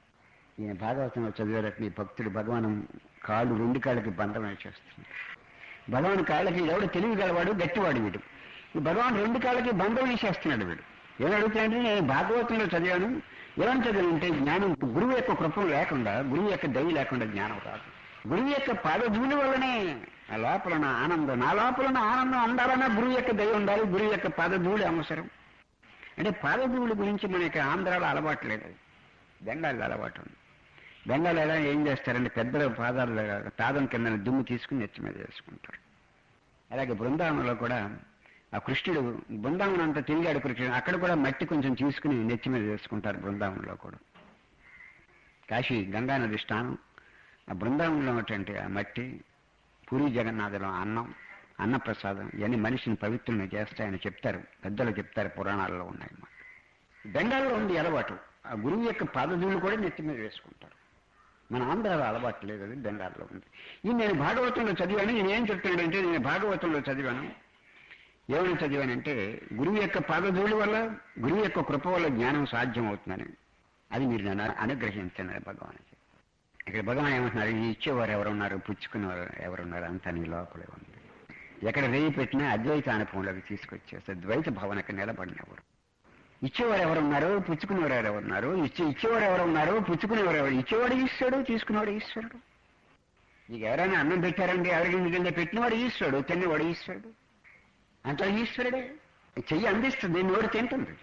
Speaker 1: ఈయన భాగవతంలో చదివేటట్టు ఈ భక్తుడు భగవాను కాళ్ళు రెండు కాళ్ళకి బంధం వేసేస్తుంది భగవాన్ కాళ్ళకి ఎవడు తెలివి గలవాడు గట్టివాడు వీడు ఈ భగవాన్ రెండు కాళ్ళకి బంధం వేసేస్తున్నాడు వీడు ఏమని అడుగుతాడంటే నేను భాగవతంలో చదివాను ఏమని చదివానంటే జ్ఞానం గురువు యొక్క కృపం లేకుండా గురువు యొక్క దయ లేకుండా జ్ఞానం రాదు గురువు యొక్క పాదధూళి వల్లనే ఆ లోపల నా ఆనందం నా లోపల నా ఆనందం అందాలన్నా గురువు యొక్క దయ ఉండాలి గురువు యొక్క పాదధూళి అవసరం అంటే పాదధూళి గురించి మనకి ఆంధ్రాలో అలవాటు లేదు బెంగాల్లో అలవాటు ఉంది బెంగాల్ ఎలా ఏం చేస్తారంటే పెద్దల పాదాల పాదం కింద దుమ్ము తీసుకుని నెత్తి మీద వేసుకుంటారు అలాగే బృందావనంలో కూడా ఆ కృష్ణుడు బృందావనం అంతా తిరిగాడు కృష్ణుడు అక్కడ కూడా మట్టి కొంచెం తీసుకుని నెత్తి మీద వేసుకుంటారు బృందావనంలో కూడా కాశీ గంగానది స్నానం ఆ బృందావనంలో ఉన్నటువంటి ఆ మట్టి పూరి జగన్నాథులో అన్నం అన్నప్రసాదం ఇవన్నీ మనిషిని పవిత్రుని చేస్తాయని చెప్తారు పెద్దలు చెప్తారు పురాణాల్లో ఉన్నాయి మాట బెంగాల్లో ఉంది అలవాటు ఆ గురువు యొక్క పాదధూళ్ళు కూడా నెత్తి మీద వేసుకుంటారు మన ఆంధ్రాలో అలవాటు లేదు అది బెంగాల్లో ఉంది ఇది నేను భాగవతంలో చదివాను నేను ఏం చెప్తున్నాడంటే నేను భాగవతంలో చదివాను ఏమని చదివానంటే గురువు యొక్క పాదధూళి వల్ల గురువు యొక్క కృప వల్ల జ్ఞానం సాధ్యం అవుతుందని అది మీరు నన్ను అనుగ్రహించండి భగవాన్ ఇక్కడ భగవాన్ ఏమంటున్నారు ఈ ఇచ్చేవారు ఎవరున్నారు పుచ్చుకునేవారు ఎవరున్నారు అంతా నీ లోపలే ఉంది ఎక్కడ రేయి పెట్టినా అద్వైత అనుభవంలోకి తీసుకొచ్చేస్తే ద్వైత భావనకు నిలబడినవారు ఇచ్చేవారు ఎవరున్నారు పుచ్చుకునేవారు ఎవరున్నారు ఇచ్చే ఇచ్చేవారు ఎవరు ఉన్నారు పుచ్చుకునేవారు ఎవరు ఇచ్చేవాడు ఈశ్వరుడు తీసుకునేవాడు ఈశ్వరుడు నీకు ఎవరైనా అన్నం పెట్టారండి ఎవరికి మిగిలిన పెట్టినవాడు ఈశ్వరుడు తిన్నవాడు ఈశ్వరుడు అంతా ఈశ్వరుడే చెయ్యి అందిస్తుంది నోరు తింటుంది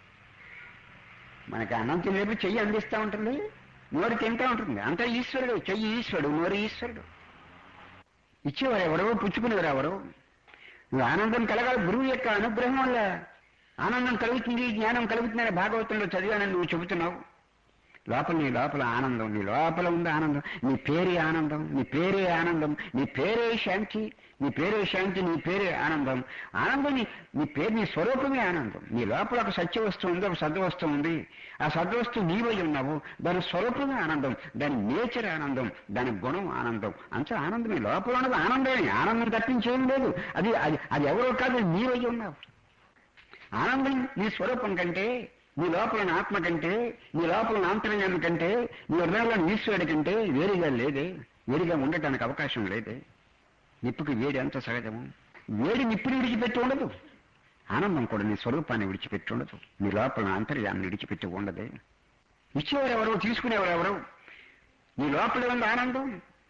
Speaker 1: మనకి అన్నం తినేప్పుడు చెయ్యి అందిస్తూ ఉంటుంది నోరు తింటూ ఉంటుంది అంతా ఈశ్వరుడు చెయ్యి ఈశ్వరుడు నోరు ఈశ్వరుడు ఇచ్చేవారు ఎవరు పుచ్చుకునేవారు ఎవరు నువ్వు ఆనందం కలగాలి గురువు యొక్క అనుగ్రహం వల్ల ఆనందం కలుగుతుంది జ్ఞానం కలుగుతుందని భాగవతంలో చదివానని నువ్వు చెబుతున్నావు లోపల నీ లోపల ఆనందం నీ లోపల ఉంది ఆనందం నీ పేరే ఆనందం నీ పేరే ఆనందం నీ పేరే శాంతి నీ పేరే శాంతి నీ పేరే ఆనందం ఆనందం నీ నీ పేరు నీ స్వరూపమే ఆనందం నీ లోపల ఒక సత్య వస్తువు ఉంది ఒక సద్వస్తువు ఉంది ఆ సద్వస్తువు నీవై ఉన్నావు దాని స్వరూపమే ఆనందం దాని నేచర్ ఆనందం దాని గుణం ఆనందం అంతా ఆనందమే లోపల ఉన్నది ఆనందమే ఆనందం తప్పించేం లేదు అది అది అది ఎవరో కాదు నీవై ఉన్నావు ఆనందం నీ స్వరూపం కంటే నీ లోపల ఉన్న ఆత్మ కంటే నీ లోపల ఉన్న ఆంతర్యాన్ని కంటే నీ హృదయంలో ఈశ్వరుడి కంటే వేరుగా లేదే వేడిగా ఉండటానికి అవకాశం లేదే నిప్పుకి వేడి అంత సహజము వేడి నిప్పుని విడిచిపెట్టి ఉండదు ఆనందం కూడా నీ స్వరూపాన్ని విడిచిపెట్టి ఉండదు నీ లోపల అంతర్యాన్ని విడిచిపెట్టి ఉండదే ఇచ్చేవారు ఎవరు తీసుకునేవారు ఎవరు నీ లోపల ఉంది ఆనందం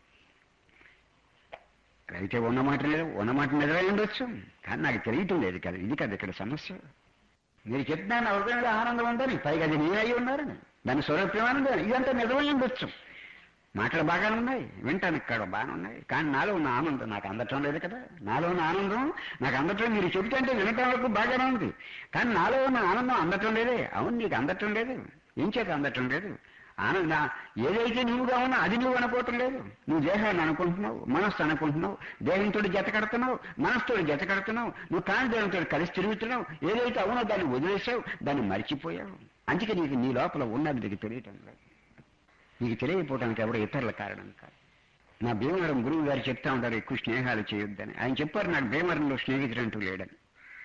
Speaker 1: అయితే ఉన్న మాట లేదు ఉన్న మాట నిజమై ఉండొచ్చు కానీ నాకు తెలియటం లేదు కదా ఇది కదా ఇక్కడ సమస్య మీరు చెప్తున్నాను హృదయంలో ఆనందం ఉందని పైగా అది నేనై ఉన్నారని దాని స్వరూపమానందం ఇదంతా నిజమై ఉండొచ్చు మాటలు బాగానే ఉన్నాయి వింటాను ఇక్కడ బాగానే ఉన్నాయి కానీ నాలో ఉన్న ఆనందం నాకు అందటం లేదు కదా నాలో ఉన్న ఆనందం నాకు అందటం మీరు చెబుతుంటే వినటం వరకు బాగానే ఉంది కానీ నాలో ఉన్న ఆనందం అందటం లేదే అవును నీకు అందటం లేదు ఏం చేత అందటం లేదు ఆనంద ఏదైతే నువ్వుగా ఉన్నా అది నువ్వు అనుకోవటం లేదు నువ్వు దేహాన్ని అనుకుంటున్నావు మనస్సు అనుకుంటున్నావు దేహంతో జత కడుతున్నావు మనస్సుతో జత కడుతున్నావు నువ్వు కాని దేహంతో కలిసి తిరుగుతున్నావు ఏదైతే అవునో దాన్ని వదిలేసావు దాన్ని మర్చిపోయావు అందుకే నీకు నీ లోపల ఉన్నది నీకు తెలియటం లేదు నీకు తెలియకపోవడానికి ఎవరో ఇతరుల కారణం కాదు నా భీమవరం గురువు గారు చెప్తా ఉంటారు ఎక్కువ స్నేహాలు చేయొద్దని ఆయన చెప్పారు నాకు భీమవరంలో స్నేహితుడంటూ లేడని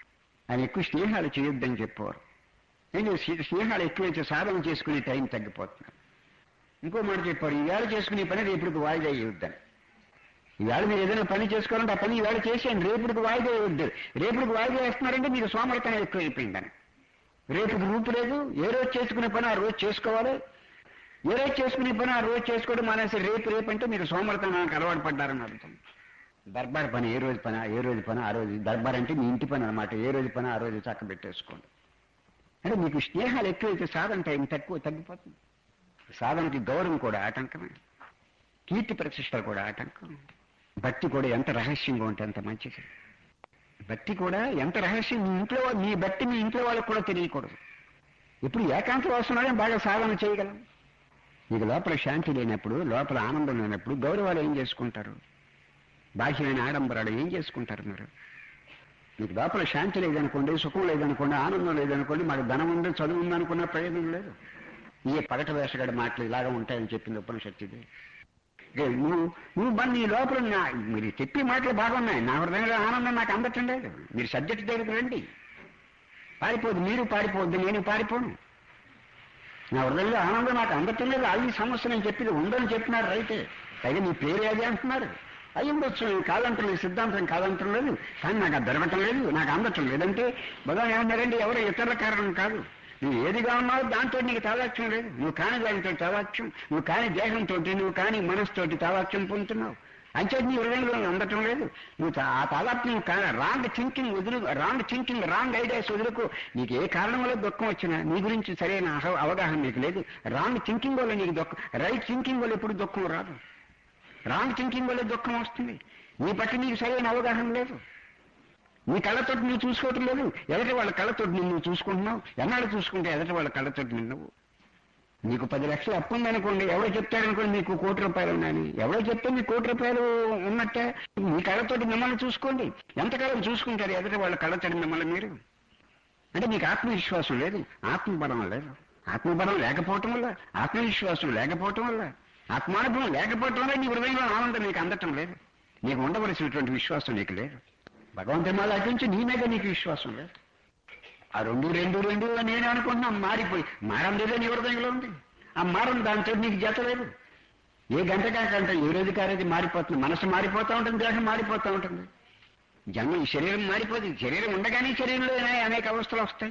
Speaker 1: ఆయన ఎక్కువ స్నేహాలు చేయొద్దని చెప్పారు నేను స్నే- స్నేహాలు ఎక్కువైతే సాధన చేసుకునే టైం తగ్గిపోతున్నాను ఇంకో మాట చెప్పారు ఈవేళ చేసుకునే పని రేపుడికి వాయిదా వేయొద్దని ఈవేళ మీరు ఏదైనా పని చేసుకోవాలంటే ఆ పని ఈవేళ చేసేయండి రేపుడికి వాయిదా వేయొద్దు రేపుడికి వాయిదా వేస్తున్నారంటే మీకు సోమరితనం ఎక్కువైపోయిందని రేపుకి రూపు లేదు ఏ రోజు చేసుకునే పని ఆ రోజు చేసుకోవాలి ఏ రోజు చేసుకునే పని ఆ రోజు చేసుకోవడం మానేసి రేపు రేపు అంటే మీరు సోమరితనానికి అలవాటు పడ్డారని అర్థం దర్బార్ పని ఏ రోజు పని ఏ రోజు పని ఆ రోజు దర్బార్ అంటే మీ ఇంటి పని అనమాట ఏ రోజు పని ఆ రోజు చక్క పెట్టేసుకోండి అంటే మీకు స్నేహాలు ఎక్కువైతే సాధన టైం తక్కువ తగ్గిపోతుంది సాధనకి గౌరవం కూడా ఆటంకమే కీర్తి ప్రతిష్టలు కూడా ఆటంకం భక్తి కూడా ఎంత రహస్యంగా ఉంటే అంత మంచిది భక్తి కూడా ఎంత రహస్యం మీ ఇంట్లో వా- మీ భక్తి మీ ఇంట్లో వాళ్ళకి కూడా తెలియకూడదు ఇప్పుడు ఏకాంత వాసనలోనే బాగా సాధన చేయగలం మీకు లోపల శాంతి లేనప్పుడు లోపల ఆనందం లేనప్పుడు గౌరవాలు ఏం చేసుకుంటారు బాహ్యమైన ఆడంబరాలు ఏం చేసుకుంటారు మీరు మీకు లోపల శాంతి లేదనుకోండి సుఖం లేదనుకోండి ఆనందం లేదనుకోండి మాకు ధనం ఉంది చదువు ఉంది అనుకున్న ప్రయోజనం లేదు ఈ పగట వేసగడ మాటలు ఇలాగా ఉంటాయని చెప్పింది ఉపనిషత్తు ఇది ఇక నువ్వు నువ్వు మన నీ లోపల నా- మీరు చెప్పే మాటలు బాగున్నాయి నా హృదయంలో ఆనందం నాకు అందటం లేదు మీరు సబ్జెక్ట్ దగ్గరికి రండి పారిపోదు మీరు పారిపోవద్దు నేను పారిపోను నా హృదయంలో ఆనందం నాకు అందటం లేదు అది సమస్య నేను చెప్పింది ఉందని చెప్పినారు రైతే పైగా నీ పేరు అది అంటున్నారు అయ్యి ఉండొచ్చు నేను కాదంటలేదు సిద్ధాంతం కాదంటం లేదు కానీ నాకు అది దొరకటం లేదు నాకు అందటం లేదంటే భగవాన్ ఏమన్నారంటే ఎవరో ఇతరుల కారణం కాదు నువ్వు ఏదిగా ఉన్నావో దాంతో నీకు తాదాక్ష్యం లేదు నువ్వు కాని దానితో తాదాక్ష్యం నువ్వు కాని దేహంతో నువ్వు కాని మనసుతోటి తాదాక్ష్యం పొందుతున్నావు అంచేది నీ హృదయంలో అందటం లేదు నువ్వు తా- ఆ తాదాత్మ్యం కా రాంగ్ థింకింగ్ వదులు రాంగ్ థింకింగ్ రాంగ్ ఐడియాస్ వదులుకు నీకు ఏ కారణం వల్ల దుఃఖం వచ్చినా నీ గురించి సరైన అహ- అవగాహన నీకు లేదు రాంగ్ థింకింగ్ వల్ల నీకు దుఃఖం రైట్ థింకింగ్ వల్ల ఎప్పుడు దుఃఖం రాదు రాంగ్ థింకింగ్ వల్ల దుఃఖం వస్తుంది నీ పట్ల నీకు సరైన అవగాహన లేదు నీ కళ్ళతోటి నువ్వు చూసుకోవటం లేదు ఎదటి వాళ్ళ కళ్ళతోటి నిన్ను నువ్వు చూసుకుంటున్నావు ఎన్నాళ్ళు చూసుకుంటే ఎదటి వాళ్ళ కళ్ళతోటి నిన్ను నీకు పది లక్షలు అప్పు ఉందనుకోండి ఎవడో చెప్తాడనుకోండి మీకు కోటి రూపాయలు ఉన్నాయని ఎవడో చెప్తే మీకు కోటి రూపాయలు ఉన్నట్టే మీ కళ్ళతోటి మిమ్మల్ని చూసుకోండి ఎంతకాలం చూసుకుంటారు ఎదటి వాళ్ళ కళ్ళతోటి మిమ్మల్ని మీరు అంటే మీకు ఆత్మవిశ్వాసం లేదు ఆత్మబలం లేదు ఆత్మబలం లేకపోవటం వల్ల ఆత్మవిశ్వాసం లేకపోవటం వల్ల ఆత్మానుభవం లేకపోవటం వల్ల నీ హృదయంలో ఆనందం నీకు అందటం లేదు నీకు ఉండవలసినటువంటి విశ్వాసం నీకు లేదు భగవంతుని మళ్ళీ అటుంచి నీ మీద నీకు విశ్వాసం లేదు ఆ రెండు రెండు రెండు అని నేను అనుకుంటున్నా మారిపోయి మారం లేదో నీ హృదయంలో ఉంది ఆ మారం దాంతో నీకు జత లేదు ఏ గంట కాకంట ఏ రోజు కారేది మారిపోతుంది మనసు మారిపోతూ ఉంటుంది దేహం మారిపోతూ ఉంటుంది జన్మ ఈ శరీరం మారిపోతుంది శరీరం ఉండగానే శరీరంలో అనే- అనేక అవస్థలు వస్తాయి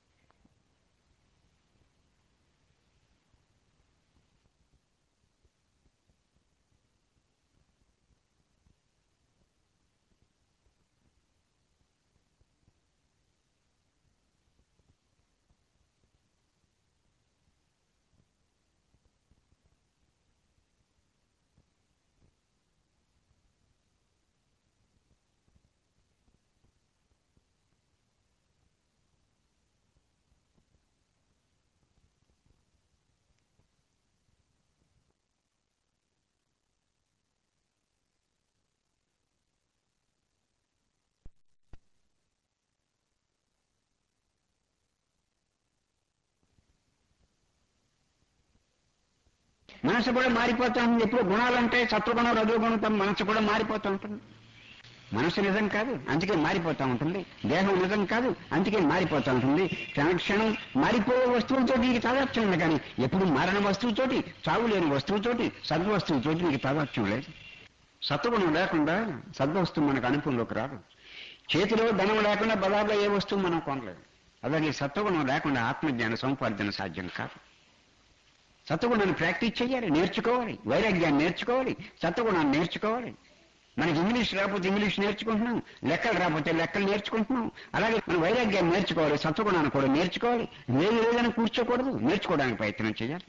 Speaker 1: మనసు కూడా మారిపోతూ ఉంటుంది ఎప్పుడు గుణాలు ఉంటాయి సత్వగుణం రజోగుణం తమ మనసు కూడా మారిపోతూ ఉంటుంది మనసు నిజం కాదు అందుకే మారిపోతూ ఉంటుంది దేహం నిజం కాదు అందుకే మారిపోతూ ఉంటుంది క్షణక్షణం మారిపోయే వస్తువులతో నీకు తాదాత్యం ఉంది కానీ ఎప్పుడు మారణ వస్తువుతోటి చావు లేని వస్తువుతోటి సద్వస్తువుతోటి నీకు తాదాత్యం లేదు సత్వగుణం లేకుండా సద్వస్తువు మనకు అనుభవంలోకి రాదు చేతిలో ధనం లేకుండా బలాల్లో ఏ వస్తువు మనం కొనలేదు అలాగే సత్వగుణం లేకుండా ఆత్మజ్ఞాన సముపార్జన సాధ్యం కాదు సత్వగుణాన్ని ప్రాక్టీస్ చేయాలి నేర్చుకోవాలి వైరాగ్యాన్ని నేర్చుకోవాలి సత్వగుణాన్ని నేర్చుకోవాలి మనకి ఇంగ్లీష్ రాకపోతే ఇంగ్లీష్ నేర్చుకుంటున్నాం లెక్కలు రాకపోతే లెక్కలు నేర్చుకుంటున్నాం అలాగే మనం వైరాగ్యాన్ని నేర్చుకోవాలి సత్వగుణాన్ని కూడా నేర్చుకోవాలి లేదు లేదని కూర్చోకూడదు నేర్చుకోవడానికి ప్రయత్నం చేయాలి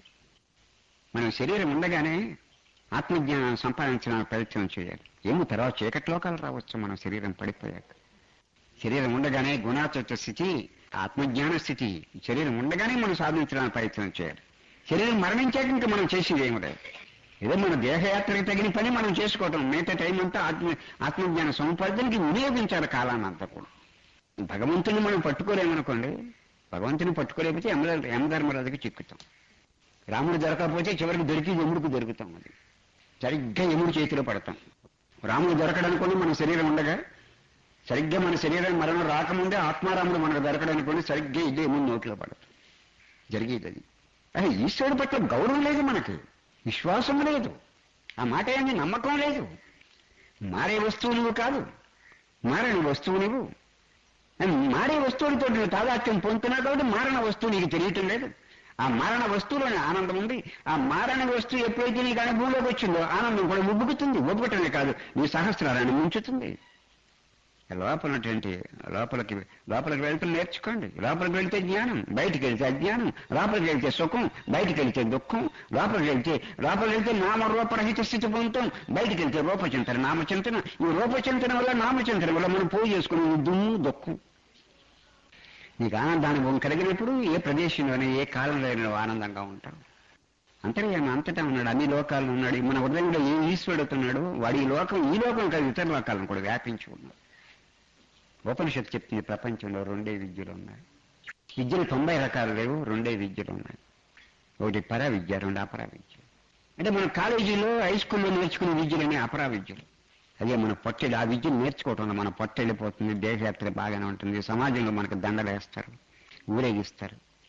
Speaker 1: మనం శరీరం ఉండగానే ఆత్మజ్ఞానాన్ని సంపాదించడానికి ప్రయత్నం చేయాలి ఏమో తర్వాత చీకటి లోకాలు రావచ్చు మన శరీరం పడిపోయాక శరీరం ఉండగానే గుణాతత్వ స్థితి ఆత్మజ్ఞాన స్థితి శరీరం ఉండగానే మనం సాధించడానికి ప్రయత్నం చేయాలి శరీరం మరణించాక ఇంకా మనం చేసేది ఏమి లేదు ఏదో మన దేహయాత్రకు తగిన పని మనం చేసుకోవటం మిగతా టైం అంతా ఆత్మ ఆత్మజ్ఞాన సముపార్జనకి వినియోగించాలి కాలాన్ని అంతా కూడా భగవంతుని మనం పట్టుకోలేమనుకోండి భగవంతుని పట్టుకోలేకపోతే యమ యమధర్మరాజుకి చిక్కుతాం రాముడు దొరకకపోతే చివరికి దొరికి యముడికి దొరుకుతాం అది సరిగ్గా యముడి చేతిలో పడతాం రాముడు దొరకడనుకోండి మన శరీరం ఉండగా సరిగ్గా మన శరీరం మరణం రాకముందే ఆత్మారాముడు మనకు దొరకడనుకోండి సరిగ్గా ఇదే యముడి నోట్లో పడతాం జరిగేది అది అదే ఈశ్వరుడు పట్ల గౌరవం లేదు మనకి విశ్వాసం లేదు ఆ మాట ఏంది నమ్మకం లేదు మారే వస్తువు నువ్వు కాదు మారని వస్తువు నువ్వు అని మారే వస్తువులతో నువ్వు తాదాత్యం పొందుతున్నావు కాబట్టి మారణ వస్తువు నీకు తెలియటం లేదు ఆ మారణ వస్తువులోని ఆనందం ఉంది ఆ మారణ వస్తువు ఎప్పుడైతే నీకు అనుభవంలోకి వచ్చిందో ఆనందం కూడా ఉబ్బుకుతుంది ఉబ్బుకటమే కాదు నీ సహస్రాన్ని ముంచుతుంది లోపల ఉన్నటువంటి లోపలికి లోపలికి వెళ్తే నేర్చుకోండి లోపలికి వెళ్తే జ్ఞానం బయటికి వెళ్తే అజ్ఞానం లోపలికి వెళ్తే సుఖం బయటికి వెళ్తే దుఃఖం లోపలికి వెళ్తే లోపలికి వెళ్తే నామ రూపరహిత స్థితి పొందుతాం బయటికి వెళ్తే రూపచింతన నామచింతన ఈ రూపచింతన వల్ల నామచింతన వల్ల మనం పోగు చేసుకునే ఈ దుమ్ము దుఃఖం నీకు ఆనందానుభవం కలిగినప్పుడు ఏ ప్రదేశంలోనే ఏ కాలంలో నువ్వు ఆనందంగా ఉంటావు అంతర్యామి అంతటా ఉన్నాడు అన్ని లోకాలను ఉన్నాడు మన హృదయంలో ఏ ఈశ్వరుడు ఉన్నాడు వాడి ఈ లోకం ఈ లోకం కాదు ఇతర లోకాలను కూడా వ్యాపించి ఉన్నాడు ఉపనిషత్తు చెప్తుంది ప్రపంచంలో రెండే విద్యలు ఉన్నాయి విద్యలు తొంభై రకాలు లేవు రెండే విద్యలు ఉన్నాయి ఒకటి పరా విద్య రెండు అపరా విద్య అంటే మన కాలేజీలో హై స్కూల్లో నేర్చుకునే విద్యలనే అపరా విద్యలు అదే మన పొట్టెలు ఆ విద్యను నేర్చుకోవటం వల్ల మన పొట్ట వెళ్ళిపోతుంది దేశయాత్ర బాగానే ఉంటుంది సమాజంలో మనకు దండలు వేస్తారు ఊరేగిస్తారు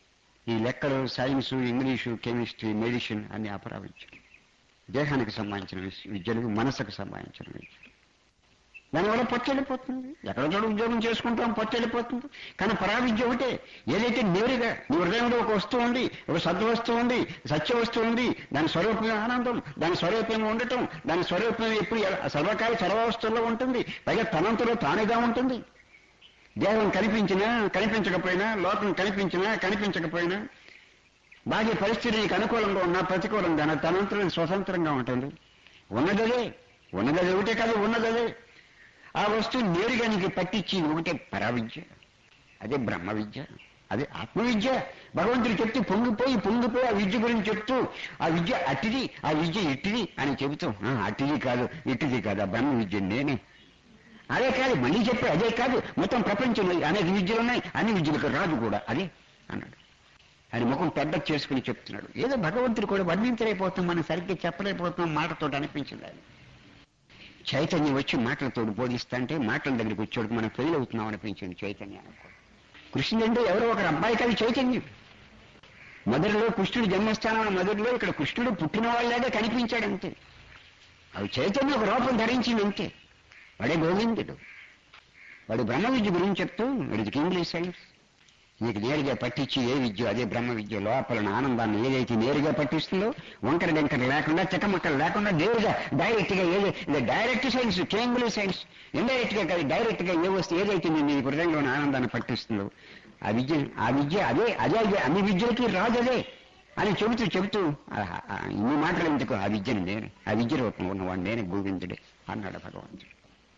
Speaker 1: ఈ లెక్కలు సైన్స్ ఇంగ్లీషు కెమిస్ట్రీ మెడిసిన్ అన్ని అపరా విద్యలు దేహానికి సంబంధించిన విష- విద్యలు మనసుకు సంబంధించిన విద్యలు దానివల్ల పొట్టెళ్ళిపోతుంది ఎక్కడ చోట ఉద్యోగం చేసుకుంటాం పొట్టెళ్ళిపోతుంది కానీ పరా విద్య ఒకటే ఏదైతే నేరుగా నీ హృదయంలో ఒక వస్తువు ఉంది ఒక సద్వస్తువు ఉంది సత్య వస్తువు ఉంది దాని స్వరూపమే ఆనందం దాని స్వరూపమే ఉండటం దాని స్వరూపమే ఎప్పుడు ఎలా- సర్వకాల సర్వవస్తువుల్లో ఉంటుంది పైగా తనంతలో తానుగా ఉంటుంది దేహం కనిపించినా కనిపించకపోయినా లోకం కనిపించినా కనిపించకపోయినా బాహ్య పరిస్థితి నీకు అనుకూలంగా ఉన్నా ప్రతికూలంగా ఉన్నా తనంతరం స్వతంత్రంగా ఉంటుంది ఉన్నదదే ఉన్నదది ఒకటే కాదు ఉన్నదదే ఆ వస్తువు నేరుగా నీకు పట్టించి ఒకటే పరావిద్య అదే బ్రహ్మ విద్య అదే ఆత్మవిద్య భగవంతుడు చెప్తూ పొంగిపోయి పొంగిపోయి ఆ విద్య గురించి చెప్తూ ఆ విద్య అట్టిది ఆ విద్య ఇట్టిది అని చెబుతాం "ఆ, అట్టిది కాదు ఇట్టిది కాదు ఆ బ్రహ్మ విద్య నేనే అదే కాదు మళ్ళీ చెప్పే అదే కాదు మొత్తం ప్రపంచంలో అనేక విద్యలు ఉన్నాయి అన్ని విద్యలకు రాదు కూడా అదే అన్నాడు ఆయన ముఖం పెద్ద చేసుకుని చెప్తున్నాడు ఏదో భగవంతుడు కూడా వర్ణించలేకపోతున్నాం మనం సరిగ్గా చెప్పలేకపోతున్నాం మాటతో అనిపించింది ఆయన చైతన్యం వచ్చి మాటలతో బోధిస్తా అంటే మాటల దగ్గరికి వచ్చేవాడు మనం ఫెయిల్ అవుతున్నాం అనిపించింది చైతన్యానికి కూడా. కృష్ణుడు అంటే ఎవరో ఒక అబ్బాయి కాదు చైతన్యం మొదటిలో కృష్ణుడు జన్మస్థానం మొదటిలో ఇక్కడ కృష్ణుడు పుట్టిన వాళ్ళలాగా కనిపించాడు అంతే అవి చైతన్యం ఒక రూపం ధరించింది అంతే వాడే గోవిందుడు వాడు బ్రహ్మ విద్య గురించి చెప్తూ వీడికి ఇంగ్లీష్ సైన్స్ నీకు నేరుగా పట్టించి ఏ విద్య అదే బ్రహ్మ విద్య లోపల ఆనందాన్ని ఏదైతే నేరుగా పట్టిస్తుందో వంకర డెంకర లేకుండా చెక్కమక్కలు లేకుండా నేరుగా డైరెక్ట్ గా ఏది ఇది డైరెక్ట్ సైన్స్ కేంగులీ సైన్స్ ఇండైరెక్ట్ గా కాదు డైరెక్ట్ గా ఏ వస్తే ఏదైతే నీ నీ హృదయంలో ఉన్న ఆనందాన్ని పట్టిస్తుందో ఆ విద్య ఆ విద్య అదే అదే అదే అన్ని విద్యలకి రాదు అదే అని చెబుతూ చెబుతూ ఆ, ఆ, ఇన్ని మాటలు ఎందుకు ఆ విద్యను నేను ఆ విద్య రూపం ఉన్నవాడు నేను గోవిందుడే అన్నాడు భగవంతుడు